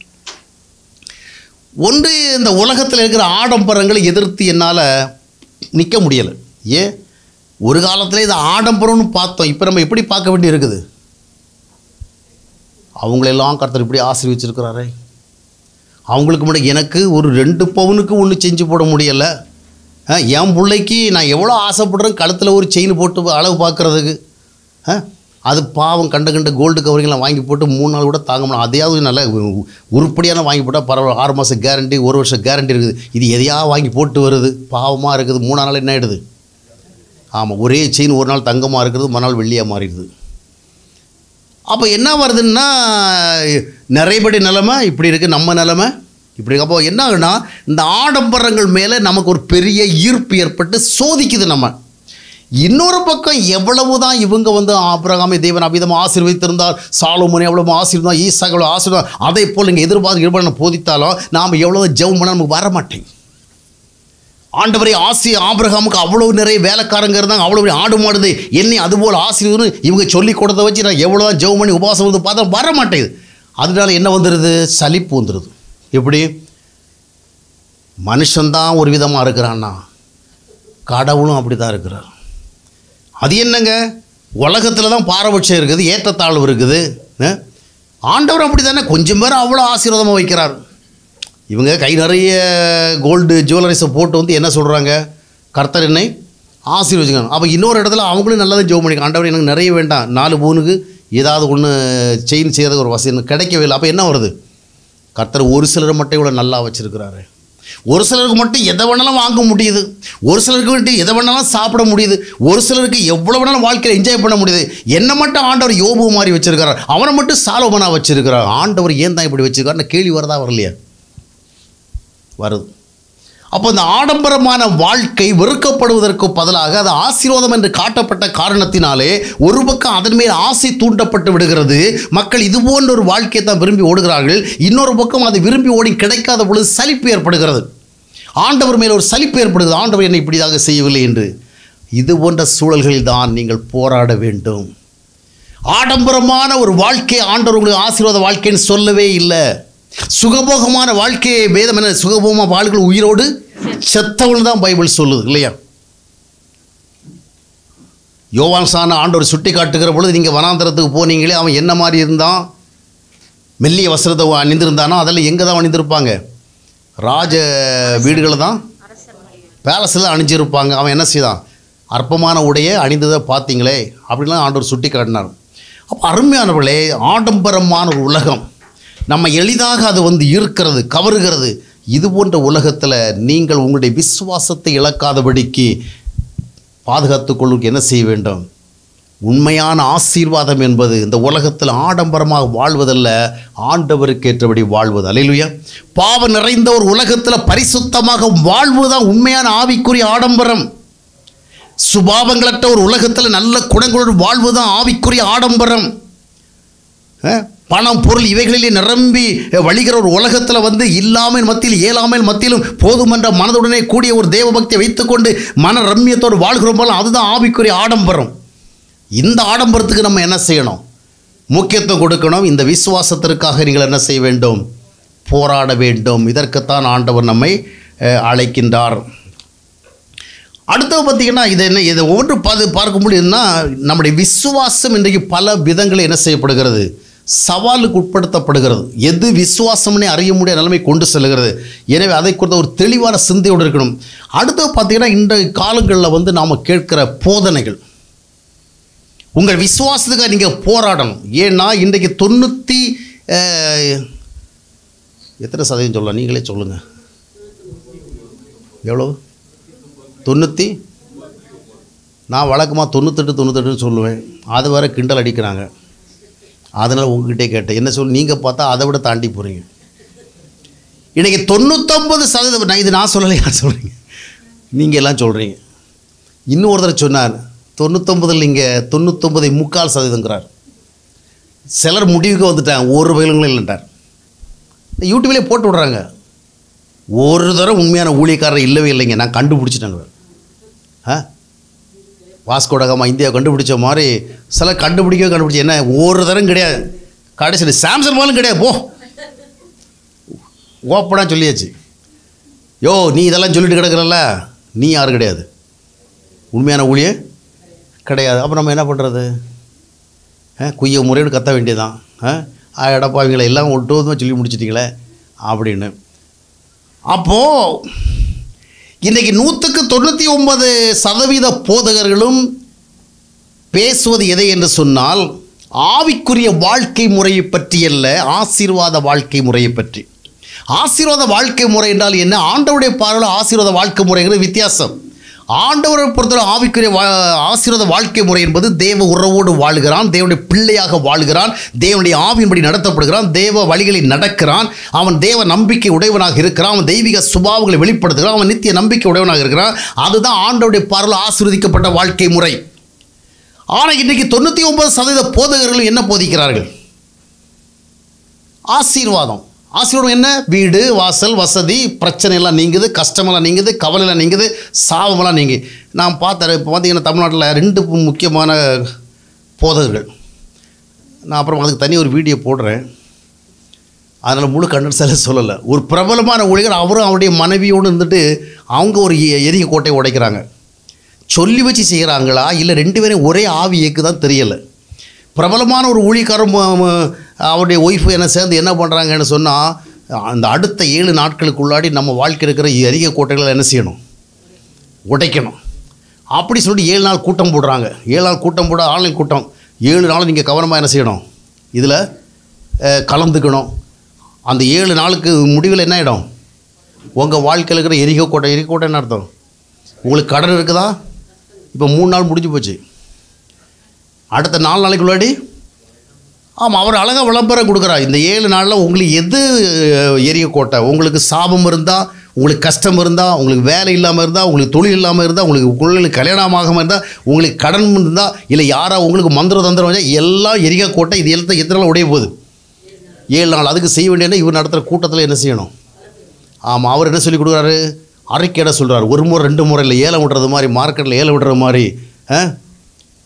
ஒன்று இந்த உலகத்தில் இருக்கிற ஆடம்பரங்களை எதிர்த்து என்னால் நிற்க முடியலை ஏன் ஒரு காலத்தில் இது ஆடம்பரம்னு பார்த்தோம் இப்போ நம்ம எப்படி பார்க்க வேண்டி இருக்குது அவங்களெல்லாம் கர்த்தர் இப்படி ஆசீர்வச்சிருக்கிறாரே அவங்களுக்கு முன்னாடி எனக்கு ஒரு ரெண்டு பவுனுக்கு ஒன்று செஞ்சு போட முடியலை ஆ, என் பிள்ளைக்கு நான் எவ்வளோ ஆசைப்படுறேன் கழுத்தில் ஒரு செயின் போட்டு அளவு பார்க்குறதுக்கு ஆ, அது பாவம் கண்ட கண்ட கோல்டு கவரிங்லாம் வாங்கி போட்டு மூணு நாள் கூட தாங்க முடியும் அதையாவது நல்ல உ- உருப்படியான வாங்கி போட்டால் பரவாயில்ல ஆறு மாதம் கேரண்டி ஒரு வருஷம் கேரண்டி இருக்குது இது எதையா வாங்கி போட்டு வருது பாவமாக இருக்குது மூணு நாள் என்ன ஆகிடுது ஆமாம் ஒரே செயின் ஒரு நாள் தங்கமாக இருக்கிறது மறுநாள் வெள்ளியாக மாறிடுது அப்போ என்ன வருதுன்னா நிறையபடி நிலமை இப்படி இருக்குது நம்ம நிலமை இப்படி இருக்கு. அப்போ என்ன ஆகுனா இந்த ஆடம்பரங்கள் மேலே நமக்கு ஒரு பெரிய ஈர்ப்பு ஏற்பட்டு சோதிக்குது நம்ம இன்னொரு பக்கம் எவ்வளவு தான் இவங்க வந்து ஆபிரகாமை தேவன் அபிதமாக ஆசீர்வதித்திருந்தார் சாலோமோனை எவ்வளவு ஆசீர்வாதம் ஈசாக் எவ்வளோ ஆசீர்வாதம் அதை போல் நீங்கள் எதிர்பார்த்து ஈடுபட போதித்தாலும் நாம் எவ்வளோ ஜெபம் பண்ணால் நமக்கு வர மாட்டேங்குது ஆண்டவரை ஆசி ஆபிரகாமுக்கு அவ்வளோ நிறைய வேலைக்காரங்க இருந்தாங்க அவ்வளோ பெரிய ஆடு மாடுது என்னை அதுபோல் ஆசீர்வதுன்னு இவங்க சொல்லி கொடுத்த வச்சு நான் எவ்வளோ தான் ஜெபம் பண்ணி உபவாசம் வந்து பார்த்தா வர மாட்டேங்குது அதனால என்ன வந்துடுது சலிப்பு வந்துடுது எப்படி மனுஷன்தான் ஒரு விதமாக இருக்கிறான்னா கடவுளும் அப்படி தான் இருக்கிறார் அது என்னங்க உலகத்தில் தான் பாரபட்சம் இருக்குது ஏற்றத்தாழ்வு இருக்குது அஹ்? ஆண்டவர் அப்படி தானே கொஞ்சம் பேர் அவ்வளோ ஆசீர்வாதமாக வைக்கிறார் இவங்க கை நிறைய கோல்டு ஜுவல்லரிஸை போட்டு வந்து என்ன சொல்கிறாங்க கர்த்தர் என்னை ஆசீர்வதிக்கணும் அப்போ இன்னொரு இடத்துல அவங்களும் நல்லா தான் ஜோம் பண்ணிக்க ஆண்டவர் எனக்கு நிறைய வேண்டாம் நாலு பவுனுக்கு ஏதாவது ஒன்று செயின் செய்கிறதுக்கு ஒரு வசதி எனக்கு கிடைக்கவே இல்லை அப்போ என்ன வருது கர்த்தர் ஒரு சிலரை மட்டும் இவ்வளோ நல்லா வச்சுருக்கிறாரு ஒரு சிலருக்கு மட்டும் எதை வேணாலும் வாங்க முடியுது ஒரு சிலருக்கு மட்டும் எதை வேணாலும் சாப்பிட முடியுது ஒரு சிலருக்கு எவ்வளோ வேணாலும் வாழ்க்கையில் என்ஜாய் பண்ண முடியுது என்ன மட்டும் ஆண்டவர் யோபு மாதிரி வச்சிருக்கிறார் அவனை மட்டும் சாலோமனா வச்சிருக்கிறார் ஆண்டவர் ஏன் தான் இப்படி வச்சிருக்காருன்னு கேள்வி வரதா வரலையா வருது அப்போ இந்த ஆடம்பரமான வாழ்க்கை வெறுக்கப்படுவதற்கு பதிலாக அது ஆசீர்வாதம் என்று காட்டப்பட்ட காரணத்தினாலே ஒரு பக்கம் அதன் மேல் ஆசை தூண்டப்பட்டு விடுகிறது மக்கள் இது போன்ற ஒரு வாழ்க்கையை தான் விரும்பி ஓடுகிறார்கள் இன்னொரு பக்கம் அது விரும்பி ஓடி கிடைக்காத பொழுது சலிப்பு ஏற்படுகிறது ஆண்டவர் மேல் ஒரு சலிப்பு ஏற்படுகிறது ஆண்டவர் என்னை இப்படியாக செய்யவில்லை என்று இது போன்ற சூழல்களில் தான் நீங்கள் போராட வேண்டும் ஆடம்பரமான ஒரு வாழ்க்கை ஆண்டவர் உங்களுக்கு ஆசீர்வாத வாழ்க்கைன்னு சொல்லவே இல்லை சுகபோகமான வாழ்க்கையை வேதம் என்ன சுகபோகமான வாழ்கள் உயிரோடு செத்தவன் தான் பைபிள் சொல்லுது இல்லையா யோவான் சான ஆண்டவர் சுட்டி காட்டுகிற பொழுது நீங்கள் வனாந்தரத்துக்கு போனீங்களே அவன் என்ன மாதிரி இருந்தான் மெல்லிய வஸ்திரத்தை அணிந்திருந்தானோ அதெல்லாம் எங்கே தான் அணிந்திருப்பாங்க ராஜ வீடுகளை தான் பேலஸில் அணிஞ்சிருப்பாங்க அவன் என்ன செய்தான் அற்பமான உடையை அணிந்ததை பார்த்தீங்களே அப்படிலாம் ஆண்டவர் சுட்டி காட்டினார் அப்போ அருமையானவர்களே ஆடம்பரமான ஒரு உலகம் நம்ம எளிதாக அது வந்து ஈர்க்கிறது கவருகிறது இது போன்ற உலகத்தில் நீங்கள் உங்களுடைய விசுவாசத்தை இழக்காதபடிக்கு பாதுகாத்துக் கொள்ளுக்கு என்ன செய்ய வேண்டும் உண்மையான ஆசீர்வாதம் என்பது இந்த உலகத்தில் ஆடம்பரமாக வாழ்வதல்ல ஆண்டவருக்கு ஏற்றபடி வாழ்வது அலையிலுயா பாவம் நிறைந்த ஒரு உலகத்தில் பரிசுத்தமாக வாழ்வுதான் உண்மையான ஆவிக்குரிய ஆடம்பரம் சுபாவங்களற்ற ஒரு உலகத்தில் நல்ல குணங்களோடு வாழ்வுதான் ஆவிக்குரிய ஆடம்பரம் அஹ், பணம் பொருள் இவைகளிலே நிரம்பி வழிகிற ஒரு உலகத்தில் வந்து இல்லாமல் மத்தியில் இயலாமல் மத்தியிலும் போதுமன்ற மனதுடனே கூடிய ஒரு தேவ பக்தியை வைத்துக்கொண்டு மன ரம்மியத்தோடு வாழ்கிறோம் போல அதுதான் ஆவிக்குரிய ஆடம்பரம் இந்த ஆடம்பரத்துக்கு நம்ம என்ன செய்யணும் முக்கியத்துவம் கொடுக்கணும் இந்த விசுவாசத்திற்காக நீங்கள் என்ன செய்ய வேண்டும் போராட வேண்டும் இதற்குத்தான் ஆண்டவர் நம்மை அஹ், அழைக்கின்றார் அடுத்தது பார்த்தீங்கன்னா இது என்ன இதை ஒவ்வொன்று பார்த்து பார்க்கும்போது என்ன நம்முடைய விசுவாசம் இன்றைக்கு பல விதங்களில் என்ன செய்யப்படுகிறது சவாலுக்கு உட்படுத்தப்படுகிறது எது விசுவாசம்னே அறிய முடியாத நிலைமை கொண்டு செல்கிறது எனவே அதை குறித்த ஒரு தெளிவான சிந்தையோடு இருக்கணும் அடுத்தது பார்த்தீங்கன்னா இன்றைய காலங்களில் வந்து நாம் கேட்கிற போதனைகள் உங்கள் விசுவாசத்துக்காக நீங்கள் போராடணும் ஏன்னா இன்றைக்கு தொண்ணூற்றி எத்தனை சதவீதம் சொல்லலாம் நீங்களே சொல்லுங்கள் எவ்வளோ தொண்ணூற்றி நான் வழக்கமாக தொண்ணூத்தெட்டு தொண்ணூத்தெட்டுன்னு சொல்லுவேன் அது வரை கிண்டல் அடிக்கிறாங்க அதனால் உங்ககிட்டே கேட்டேன் என்ன சொல் நீங்கள் பார்த்தா அதை விட தாண்டி போகிறீங்க இன்றைக்கி தொண்ணூத்தொம்பது சதவீதம் நான் இது நான் சொல்லலை யார் சொல்கிறீங்க நீங்கள் எல்லாம் சொல்கிறீங்க இன்னும் ஒருத்தர் சொன்னார் தொண்ணூத்தொம்பதில் இங்கே தொண்ணூத்தொம்பதை முக்கால் சதவீதங்கிறார் சிலர் முடிவுக்கு வந்துட்டாங்க ஒரு வயலுங்களும் இல்லைன்றார் யூடியூப்லேயே போட்டு விட்றாங்க ஒரு தடவை உண்மையான ஊழியக்காரர் இல்லவே இல்லைங்க நான் கண்டுபிடிச்சிட்டேங்க ஆ வாஸ்கோடகமா இந்தியா கண்டுபிடிச்ச மாதிரி சில கண்டுபிடிக்கவே கண்டுபிடிச்ச என்ன ஒரு தரம் கிடையாது கடைசி சாம்சங் போலும் கிடையாது போ ஓப்பனாக சொல்லியாச்சு யோ நீ இதெல்லாம் சொல்லிட்டு கிடக்குறல்ல நீ யாரும் கிடையாது உண்மையான ஊழிய கிடையாது அப்போ நம்ம என்ன பண்ணுறது குய்ய முறையோடு கத்த வேண்டியதான் ஆ எடப்பாவிங்களை எல்லாம் ஒட்டுவதுமாக சொல்லி முடிச்சிட்டிங்களே அப்படின்னு அப்போது இன்றைக்கி நூற்றுக்கு தொண்ணூற்றி ஒன்பது சதவீத போதகர்களும் பேசுவது எதை என்று சொன்னால் ஆவிக்குரிய வாழ்க்கை முறையை பற்றி அல்ல ஆசீர்வாத வாழ்க்கை முறையை பற்றி ஆசீர்வாத வாழ்க்கை முறை என்றால் என்ன ஆண்டவருடைய பார்வையில் ஆசீர்வாத வாழ்க்கை முறைங்கிறது வித்தியாசம் ஆண்டவரை பொறுத்தவரை ஆவிக்குரிய வா ஆசீர்வாத வாழ்க்கை முறை என்பது தேவ உறவோடு வாழ்கிறான் தேவனுடைய பிள்ளையாக வாழ்கிறான் தேவனுடைய ஆவியின்படி நடத்தப்படுகிறான் தேவ வழிகளில் நடக்கிறான் அவன் தேவ நம்பிக்கை உடையவனாக இருக்கிறான் அவன் தெய்வீக சுபாவங்களை வெளிப்படுத்துகிறான் அவன் நித்திய நம்பிக்கை உடையவனாக இருக்கிறான் அதுதான் ஆண்டவருடைய பார்வையில் ஆசீர்வதிக்கப்பட்ட வாழ்க்கை முறை ஆனால் இன்றைக்கி தொண்ணூற்றி ஒன்பது சதவீத போதகர்கள் என்ன போதிக்கிறார்கள் ஆசீர்வாதம் ஆசீர்வாதம் என்ன வீடு வாசல் வசதி பிரச்சனை எல்லாம் நீங்குது கஷ்டமெல்லாம் நீங்குது கவலையெல்லாம் நீங்குது சாபமெல்லாம் நீங்கி நான் பார்த்தேன் இப்போ பார்த்தீங்கன்னா தமிழ்நாட்டில் ரெண்டு முக்கியமான போதகர்கள் நான் அப்புறம் அதுக்கு தனி ஒரு வீடியோ போடுறேன் அதனால் முழு கண்டன்ஸால சொல்லலை ஒரு பிரபலமான ஊழியர் அவரும் அவருடைய மனைவியோடு இருந்துட்டு அவங்க ஒரு எ- எரிய கோட்டையை உடைக்கிறாங்க சொல்லி வச்சு செய்கிறாங்களா இல்லை ரெண்டு பேரும் ஒரே ஆவி இயக்கு தான் தெரியலை பிரபலமான ஒரு ஊழியக்காரன் ம- ம- அவருடைய ஒய்ஃபு என்ன சேர்ந்து என்ன பண்ணுறாங்கன்னு சொன்னால் அந்த அடுத்த ஏழு நாட்களுக்குள்ளாடி நம்ம வாழ்க்கை இருக்கிற எரிய கோட்டைகளை என்ன செய்யணும் உடைக்கணும் அப்படி சொல்லிட்டு ஏழு நாள் கூட்டம் போடுறாங்க ஏழு நாள் கூட்டம் போட ஆன்லைன் கூட்டம் ஏழு நாள் நீங்கள் கவனமாக என்ன செய்யணும் இதில் கலந்துக்கணும் அந்த ஏழு நாளுக்கு முடிவில் என்ன ஆகிடும் உங்கள் வாழ்க்கையில் இருக்கிற எரிக கோட்டை எரிக கோட்டை என்ன அர்த்தம் உங்களுக்கு கடன் இருக்குதா இப்போ மூணு நாள் முடிஞ்சு போச்சு அடுத்த நாலு நாளைக்கு முன்னாடி ஆமாம் அவர் அழகாக விளம்பரம் கொடுக்குறார் இந்த ஏழு நாளில் உங்களுக்கு எது அஹ், எரிய கோட்டை உங்களுக்கு சாபம் இருந்தால் உங்களுக்கு கஷ்டம் இருந்தால் உங்களுக்கு வேலை இல்லாமல் இருந்தால் உங்களுக்கு தொழில் இல்லாமல் இருந்தால் உங்களுக்கு குழந்தைகளுக்கு கல்யாணம் ஆகாமல் இருந்தால் உங்களுக்கு கடன் இருந்தால் இல்லை யாரா உங்களுக்கு மந்திர தந்திரம் வச்சா எல்லாம் எரிய கோட்டை இது எல்லாம் எத்தனை நாள் உடைய போகுது ஏழு நாள் அதுக்கு செய்ய வேண்டியது இவர் நடத்துகிற கூட்டத்தில் என்ன செய்யணும் ஆமாம் அவர் என்ன சொல்லி கொடுக்குறாரு அறிக்கையிட சொல்கிறார் ஒரு முறை ரெண்டு முறை இல்லை ஏலம் விடுறது மாதிரி மார்க்கெட்டில் ஏலம் விடுற மாதிரி ஆ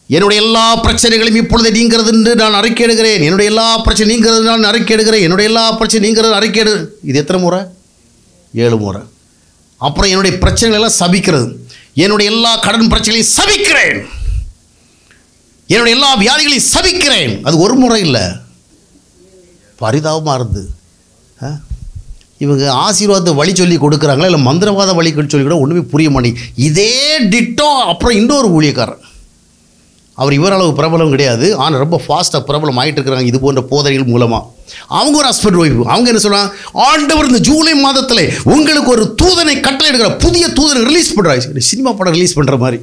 என்னுடைய எல்லா பிரச்சனைகளையும் இப்பொழுது நீங்கிறது என்று நான் அறிக்கையிடுகிறேன் என்னுடைய எல்லா பிரச்சனை நீங்கிறது நான் அறிக்கையிடுகிறேன் என்னுடைய எல்லா பிரச்சனை நீங்கிறது அறிக்கையிடு இது எத்தனை முறை ஏழு முறை அப்புறம் என்னுடைய பிரச்சனைகள் எல்லாம் சபிக்கிறது என்னுடைய எல்லா கடன் பிரச்சனைகளையும் சபிக்கிறேன் என்னுடைய எல்லா வியாதிகளையும் சபிக்கிறேன் அது ஒரு முறை இல்லை பரிதாபமாக இருந்து ஆ? இவங்க ஆசீர்வாதத்தை வழி சொல்லி கொடுக்குறாங்களா இல்லை மந்திரவாத வழி சொல்லி கூட ஒன்றுமே புரிய மாட்டேங்குது இதே டிட்டோ அப்புறம் இன்னொரு ஊழியக்காரன் அவர் இவர் அளவு பிரபலம் கிடையாது ஆனால் ரொம்ப ஃபாஸ்ட்டாக பிரபலம் ஆகிட்டு இருக்கிறாங்க இது போன்ற போதனைகள் மூலமாக அவங்க ஒரு ஹஸ்பண்ட் ஒய்ஃப் அவங்க என்ன சொல்கிறாங்க ஆண்டவர் இந்த ஜூலை மாதத்தில் உங்களுக்கு ஒரு தூதனை கட்டளை எடுக்கிற புதிய தூதனை ரிலீஸ் பண்ணுறாங்க சினிமா படம் ரிலீஸ் பண்ணுற மாதிரி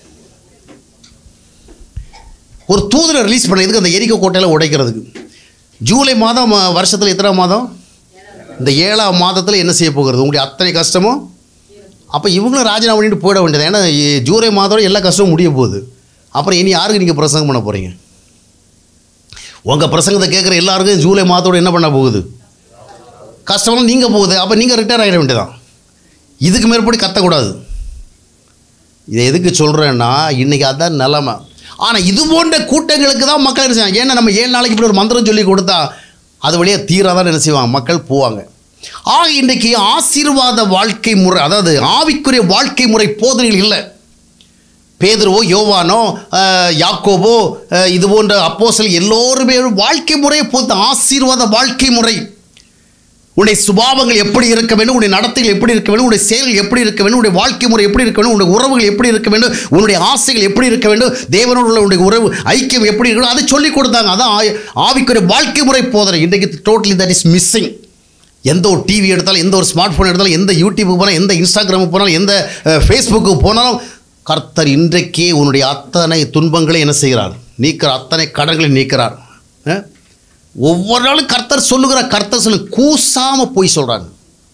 ஒரு தூதனை ரிலீஸ் பண்ணதுக்கு அந்த எரிக்க கோட்டையில் உடைக்கிறதுக்கு ஜூலை மாதம் வருஷத்தில் எத்தனை மாதம் இந்த ஏழாம் மாதத்தில் என்ன செய்ய போகிறது உங்களுடைய அத்தனை கஷ்டமும் அப்போ இவங்களும் ராஜினாமா பண்ணிட்டு போயிட வேண்டியது ஏன்னா இ- ஜூலை மாதம் எல்லா கஷ்டமும் முடிய போகுது அப்புறம் இனி யாருக்கு நீங்கள் பிரசங்கம் பண்ண போகிறீங்க உங்கள் பிரசங்கத்தை கேட்குற எல்லாருக்கும் ஜூலை மாதத்தோட என்ன பண்ண போகுது கஷ்டமெல்லாம் நீங்கள் போகுது அப்போ நீங்கள் ரிட்டையர் ஆகிட வேண்டியதான் இதுக்கு மேற்படி கத்தக்கூடாது இதை எதுக்கு சொல்கிறேன்னா இன்றைக்கி அதான் நிலமை ஆனால் இது போன்ற கூட்டங்களுக்கு தான் மக்கள் என்ன செய்வாங்க ஏன்னா நம்ம ஏழு நாளைக்கு இப்படி ஒரு மந்திரம் சொல்லி கொடுத்தா அது வழியாக தீராதான் என்ன செய்வாங்க மக்கள் போவாங்க ஆக இன்றைக்கி ஆசீர்வாத வாழ்க்கை முறை அதாவது ஆவிக்குரிய வாழ்க்கை முறை போதனைகள் இல்லை பேதுருவோ யோவானோ அஹ், யாக்கோபோ அஹ், இது போன்ற அப்போஸ்தலர் எல்லோருமே வாழ்க்கை முறையை பொறுத்து ஆசீர்வாத வாழ்க்கை முறை உன்னுடைய சுபாவங்கள் எப்படி இருக்க வேண்டும் உன்னுடைய நடத்தைகள் எப்படி இருக்க வேண்டும் உன்னுடைய செயல்கள் எப்படி இருக்க வேண்டும் உன்னுடைய வாழ்க்கை முறை எப்படி இருக்க வேண்டும் உன்னுடைய உறவுகள் எப்படி இருக்க வேண்டும் உன்னுடைய ஆசைகள் எப்படி இருக்க வேண்டும் தேவனோடு உள்ள உன்னுடைய உறவு ஐக்கியம் எப்படி இருக்கணும் அதை சொல்லி கொடுத்தாங்க அதான் ஆ- ஆவிக்குரிய வாழ்க்கை முறை போதனை இன்றைக்கு டோட்டலி தட் இஸ் மிஸ்ஸிங் எந்த ஒரு டிவி எடுத்தாலும் எந்த ஒரு ஸ்மார்ட் ஃபோன் எடுத்தாலும் எந்த யூடியூபுக்கு போனாலும் எந்த இன்ஸ்டாகிராமுக்கு போனாலும் எந்த ஃபேஸ்புக்கு போனாலும் கர்த்தர் இன்றைக்கே உன்னுடைய அத்தனை துன்பங்களை என்ன செய்கிறார் நீக்கிறார் அத்தனை கடன்களை நீக்கிறார் அஹ்? ஒவ்வொரு நாளும் கர்த்தர் சொல்லுகிற கர்த்தர் சொல்லு கூசாம போய் சொல்றாங்க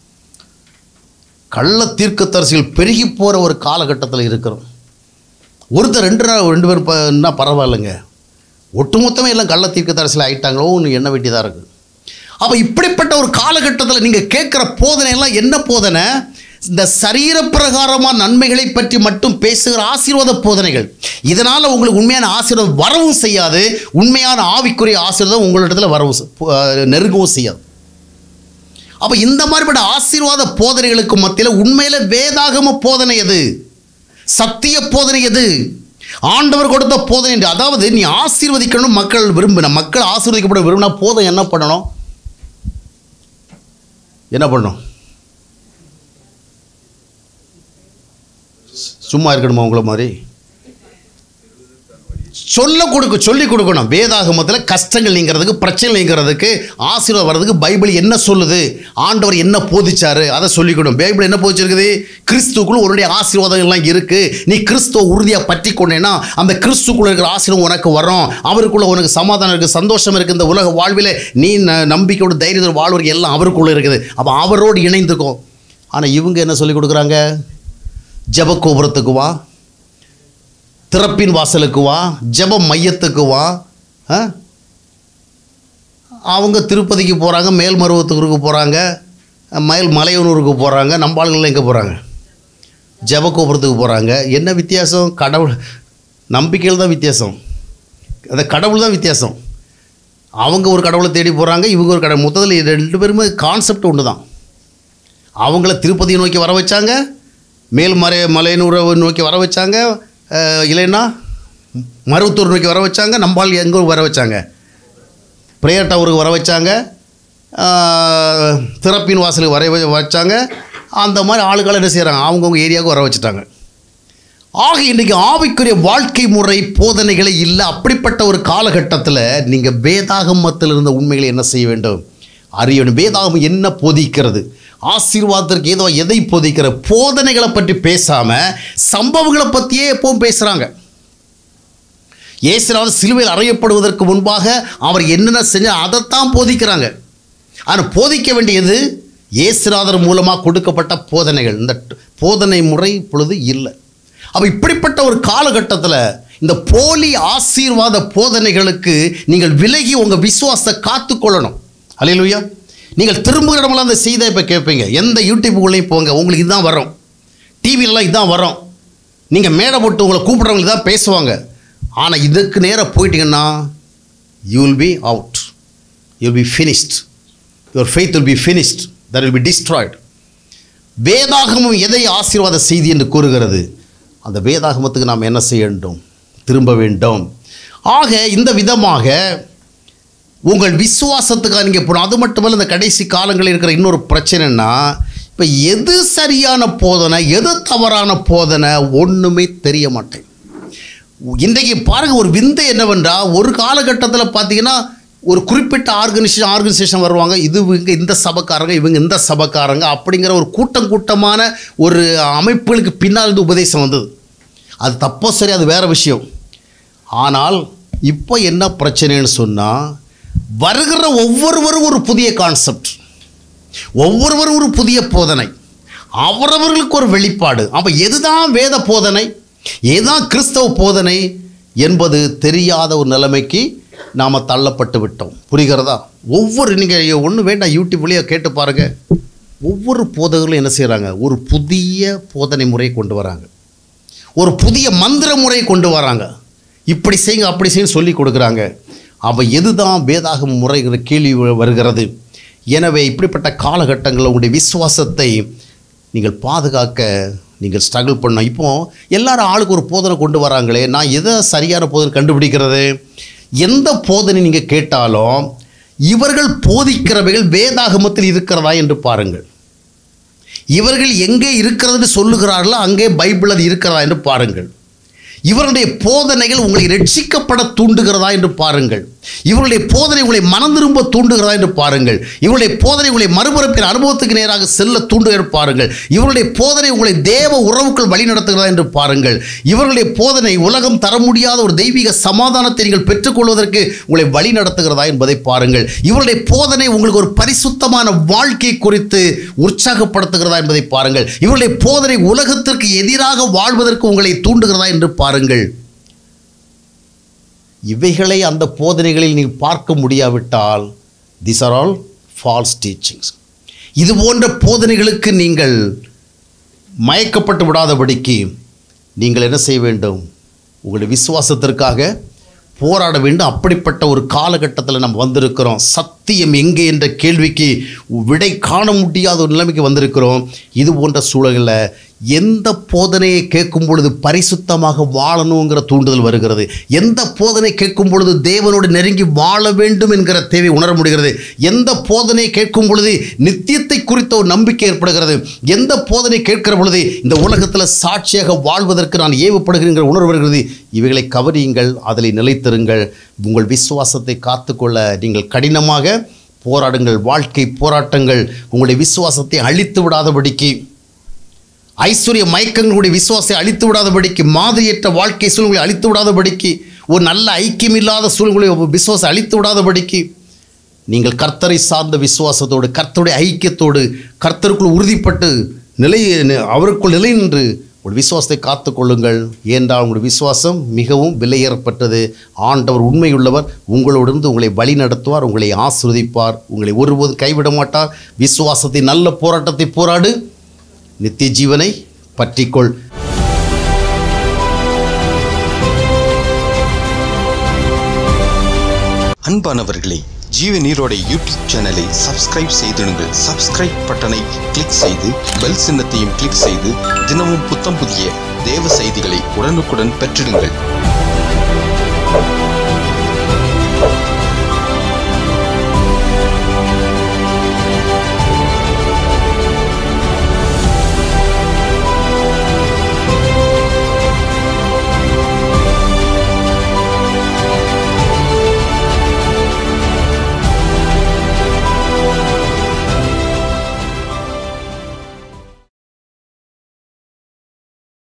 கள்ள தீர்க்கத்தரசிகள் பெருகி போகிற ஒரு காலகட்டத்தில் இருக்கிறோம் ஒருத்தர் ரெண்டு நாள் ரெண்டு பேர் என்ன பரவாயில்லைங்க ஒட்டுமொத்தமே எல்லாம் கள்ள தீர்க்கத்தரசிகள் ஆயிட்டாங்களோன்னு எண்ண வேண்டியதாக இருக்குது அப்போ இப்படிப்பட்ட ஒரு காலகட்டத்தில் நீங்கள் கேட்குற போதனை எல்லாம் என்ன போதனை இந்த சரீரப்பிரகாரமான நன்மைகளை பற்றி மட்டும் பேசுகிற ஆசீர்வாத போதனைகள் இதனால் உங்களுக்கு உண்மையான ஆசீர்வாதம் வரவும் செய்யாது உண்மையான ஆவிக்குரிய ஆசீர்வாதம் உங்களிடத்தில் வரவும் செ- பு- அஹ் நெருங்கவும் செய்யாது அப்போ இந்த மாதிரிப்பட்ட ஆசீர்வாத போதனைகளுக்கு மத்தியில் உண்மையில வேதாகம போதனை எது சத்திய போதனை எது ஆண்டவர் கொடுத்த போதனை என்று. அதாவது நீ ஆசீர்வதிக்கணும் மக்கள் விரும்பின மக்கள் ஆசீர்வதிக்கப்பட விரும்பினா போதும் என்ன பண்ணணும் என்ன பண்ணணும் சும்மா இருக்கணுமா உங்களை மாதிரி சொல்ல கொடுக்க சொல்லி கொடுக்கணும் வேதாகமத்தில் கஷ்டங்கள் நீங்கிறதுக்கு பிரச்சனை நீங்கிறதுக்கு ஆசீர்வாதம் வர்றதுக்கு பைபிள் என்ன சொல்லுது ஆண்டவர் என்ன போதிச்சாரு அதை சொல்லிக்கணும் பைபிள் என்ன போதிச்சிருக்குது கிறிஸ்துக்குள்ள உன்னுடைய ஆசீர்வாதம் எல்லாம் இருக்கு நீ கிறிஸ்துவ உறுதியாக பற்றி கொண்டேன்னா அந்த கிறிஸ்துக்குள்ள இருக்கிற ஆசீர்வாதம் உனக்கு வரும் அவருக்குள்ள உனக்கு சமாதானம் இருக்கு சந்தோஷம் இருக்கு இந்த உலக வாழ்வில் நீ ந- நம்பிக்கையோட தைரியத்தோட வாழ்வருக்கு எல்லாம் அவருக்குள்ள இருக்குது அப்போ அவரோடு இணைந்துக்கும் ஆனால் இவங்க என்ன சொல்லி கொடுக்குறாங்க ஜபக்கோபுரத்துக்கு வா திறப்பின் வாசலுக்கு வா ஜெப மையத்துக்கு வா ஆ? அவங்க திருப்பதிக்கு போகிறாங்க மேல்மருவத்தூருக்கு போகிறாங்க மயில் மலையனூருக்கு போகிறாங்க நம்ம ஆளுங்கள்லாம் எங்கே போகிறாங்க ஜெபக்கோபுரத்துக்கு போகிறாங்க என்ன வித்தியாசம் கடவுள் நம்பிக்கையில் தான் வித்தியாசம் அந்த கடவுள் தான் வித்தியாசம் அவங்க ஒரு கடவுளை தேடி போகிறாங்க இவங்க ஒரு கடவுள் மொத்தத்தில் ரெண்டு பேருமே கான்செப்ட் ஒன்று தான் அவங்கள திருப்பதியை நோக்கி வர வச்சாங்க மேல்மறை மலையனூரை நோக்கி வர வச்சாங்க அஹ், இல்லைன்னா மருவத்தூர் நோக்கி வர வச்சாங்க நம்பால் எங்கே வர வச்சாங்க ப்ரேயர் டவருக்கு வர வச்சாங்க அஹ், திறப்பின் வாசலுக்கு வர வ- வச்சாங்க அந்த மாதிரி ஆளுகளை என்ன செய்கிறாங்க அவங்கவுங்க ஏரியாவுக்கு வர வச்சுட்டாங்க ஆக இன்றைக்கி ஆவிக்குரிய வாழ்க்கை முறை போதனைகளே இல்லை அப்படிப்பட்ட ஒரு காலகட்டத்தில் நீங்கள் வேதாகமத்தில் இருந்த உண்மைகளை என்ன செய்ய வேண்டும் அறியணும் வேதாகம் என்ன போதிக்கிறது ஆசீர்வாதத்திற்கு ஏதோ எதை போதிக்கிற போதனைகளை பற்றி பேசாமல் சம்பவங்களை பற்றியே எப்பவும் பேசுகிறாங்க இயேசுநாதர் சிலுவையில் அறையப்படுவதற்கு முன்பாக அவர் என்னென்ன செஞ்சார் அதைத்தான் போதிக்கிறாங்க ஆனால் போதிக்க வேண்டியது இயேசுநாதர் மூலமாக கொடுக்கப்பட்ட போதனைகள் இந்த ட- போதனை முறை இப்பொழுது இல்லை அப்போ இப்படிப்பட்ட ஒரு காலகட்டத்தில் இந்த போலி ஆசீர்வாத போதனைகளுக்கு நீங்கள் விலகி உங்கள் விசுவாசத்தை காத்துக்கொள்ளணும் அல்லையா நீங்கள் திரும்புகிற இடமெல்லாம் அந்த செய்தியை இப்போ கேட்பீங்க எந்த யூடியூப்புக்குள்ளேயும் போங்க உங்களுக்கு இதுதான் வரும் டிவிலலாம் இதுதான் வரும் நீங்கள் மேடை போட்டு உங்களை கூப்பிட்றவங்களுக்கு தான் பேசுவாங்க ஆனால் இதுக்கு நேராக போயிட்டீங்கன்னா you will be out you will be finished your faith will be finished that will be destroyed வேதாகமம் எதை ஆசீர்வாத செய்தி என்று கூறுகிறது அந்த வேதாகமத்துக்கு நாம் என்ன செய்ய வேண்டும் திரும்ப வேண்டும் ஆக இந்த விதமாக உங்கள் விசுவாசத்துக்காக நீங்கள் போகணும் அது மட்டுமல்ல இந்த கடைசி காலங்களில் இருக்கிற இன்னொரு பிரச்சனைன்னா இப்போ எது சரியான போதனை எது தவறான போதனை ஒன்றுமே தெரிய மாட்டேன் இன்றைக்கு பாருங்க ஒரு விந்தை என்னவென்றால் ஒரு காலகட்டத்தில் பார்த்தீங்கன்னா ஒரு குறிப்பிட்ட ஆர்கனைசேஷன் ஆர்கனைசேஷன் வருவாங்க இது இவங்க இந்த சபக்காரங்க இவங்க இந்த சபக்காரங்க அப்படிங்கிற ஒரு கூட்டம் கூட்டமான ஒரு அமைப்புகளுக்கு பின்னால் இருந்து உபதேசம் வந்தது அது தப்போ சரி அது வேற விஷயம் ஆனால் இப்போ என்ன பிரச்சனைன்னு சொன்னால் வருகிற ஒவ்வொருவரும் ஒரு புதிய கான்செப்ட் ஒவ்வொருவரும் ஒரு புதிய போதனை அவரவர்களுக்கு ஒரு வெளிப்பாடு அப்போ எதுதான் வேத போதனை எதுதான் கிறிஸ்தவ போதனை என்பது தெரியாத ஒரு நிலைமைக்கு நாம் தள்ளப்பட்டு விட்டோம் புரிகிறதா ஒவ்வொரு நீங்கள் ஒன்று வேண்டாம் யூடியூப் வழியாக கேட்டு பாருங்கள் ஒவ்வொரு போதகர்களும் என்ன செய்கிறாங்க ஒரு புதிய போதனை முறையை கொண்டு வராங்க ஒரு புதிய மந்திர முறையை கொண்டு வராங்க இப்படி செய்யுங்க அப்படி செய்யுங்க சொல்லி கொடுக்குறாங்க அவ எதுதான் வேதாக முறைகிற கேள்வி வ- வருகிறது எனவே இப்படிப்பட்ட காலகட்டங்களில் உங்களுடைய விசுவாசத்தை நீங்கள் பாதுகாக்க நீங்கள் ஸ்ட்ரகிள் பண்ணணும் இப்போ எல்லாரும் ஆளுக்கு ஒரு போதனை கொண்டு வராங்களே நான் எதை சரியான போதனை கண்டுபிடிக்கிறது எந்த போதனை நீங்கள் கேட்டாலும் இவர்கள் போதிக்கிறவைகள் வேதாகமத்தில் இருக்கிறதா என்று பாருங்கள் இவர்கள் எங்கே இருக்கிறதுன்னு சொல்லுகிறார்களோ அங்கே பைபிள் அது இருக்கிறதா என்று பாருங்கள் இவருடைய போதனைகள் உங்களை ரட்சிக்கப்பட தூண்டுகிறதா என்று பாருங்கள் இவருடைய போதனை உங்களை மனம் திரும்ப தூண்டுகிறதா என்று பாருங்கள் இவருடைய போதனை உங்களை மறுபுறப்பின் அனுபவத்துக்கு நேராக செல்ல தூண்டுகிற பாருங்கள் இவருடைய போதனை உங்களை தேவ உறவுக்குள் வழி நடத்துகிறதா என்று பாருங்கள் இவருடைய போதனை உலகம் தர முடியாத ஒரு தெய்வீக சமாதானத்தை நீங்கள் பெற்றுக்கொள்வதற்கு உங்களை வழி நடத்துகிறதா என்பதை பாருங்கள் இவருடைய போதனை உங்களுக்கு ஒரு பரிசுத்தமான வாழ்க்கை குறித்து உற்சாகப்படுத்துகிறதா என்பதை பாருங்கள் இவருடைய போதனை உலகத்திற்கு எதிராக வாழ்வதற்கு உங்களை தூண்டுகிறதா என்று பாருங்கள் இவைகளை அந்த போதனைகளில் நீங்கள் பார்க்க முடியாவிட்டால் this are all false teachings இது போன்ற போதனைகளுக்கு நீங்கள் மயக்கப்பட்டு விடாதபடிக்கு நீங்கள் என்ன செய்ய வேண்டும் உங்களுடைய விசுவாசத்திற்காக போராட வேண்டும் அப்படிப்பட்ட ஒரு காலகட்டத்தில் நம்ம வந்திருக்கிறோம் சத்தியம் எங்கே என்ற கேள்விக்கு விடை காண முடியாத ஒரு நிலைமைக்கு வந்திருக்கிறோம் இது போன்ற சூழலில் எந்த போதனையை கேட்கும் பொழுது பரிசுத்தமாக வாழணுங்கிற தூண்டுதல் வருகிறது எந்த போதனை கேட்கும் பொழுது தேவனோடு நெருங்கி வாழ வேண்டும் என்கிற தேவை உணர முடிகிறது எந்த போதனையை கேட்கும் பொழுது நித்தியத்தை குறித்த ஒரு நம்பிக்கை ஏற்படுகிறது எந்த போதனை கேட்கிற பொழுது இந்த உலகத்தில் சாட்சியாக வாழ்வதற்கு நான் ஏவப்படுகிறேங்கிற உணர்வு வருகிறது இவைகளை கவனியுங்கள் அதில் நிலைத்திருங்கள் உங்கள் விசுவாசத்தை காத்துக்கொள்ள நீங்கள் கடினமாக போராடுங்கள் வாழ்க்கை போராட்டங்கள் உங்களுடைய விசுவாசத்தை அழித்து விடாதபடிக்கு ஐஸ்வர்ய மயக்கங்களுடைய விசுவாசத்தை அழித்து விடாதபடிக்கு மாதிரியற்ற வாழ்க்கை சூழ்நிலை அழித்து விடாதபடிக்கு ஒரு நல்ல ஐக்கியம் இல்லாத சூழ்நிலை விசுவாசம் அழித்து விடாதபடிக்கு நீங்கள் கர்த்தரை சார்ந்த விசுவாசத்தோடு கர்த்தருடைய ஐக்கியத்தோடு கர்த்தருக்குள் உறுதிப்பட்டு நிலை அவருக்குள் நிலை நின்று ஒரு விசுவாசத்தை காத்துக்கொள்ளுங்கள் ஏனென்றால் உங்களுடைய விசுவாசம் மிகவும் விலையேறப்பட்டது ஆண்டவர் உண்மையுள்ளவர் உங்களோடிருந்து உங்களை வழி நடத்துவார் உங்களை ஆசிர்வதிப்பார் உங்களை ஒருபோதும் கைவிட மாட்டார் விசுவாசத்தின் நல்ல போராட்டத்தை போராடு நித்திய ஜீவனை பற்றிக்கொள் அன்பானவர்களே ஜீவ நீரோடை யூடியூப் சேனலை சப்ஸ்கிரைப் செய்திடுங்கள் சப்ஸ்கிரைப் பட்டனை கிளிக் செய்து பெல் சின்னத்தையும் கிளிக் செய்து தினமும் புத்தம் புதிய தேவ செய்திகளை உடனுக்குடன் பெற்றிடுங்கள்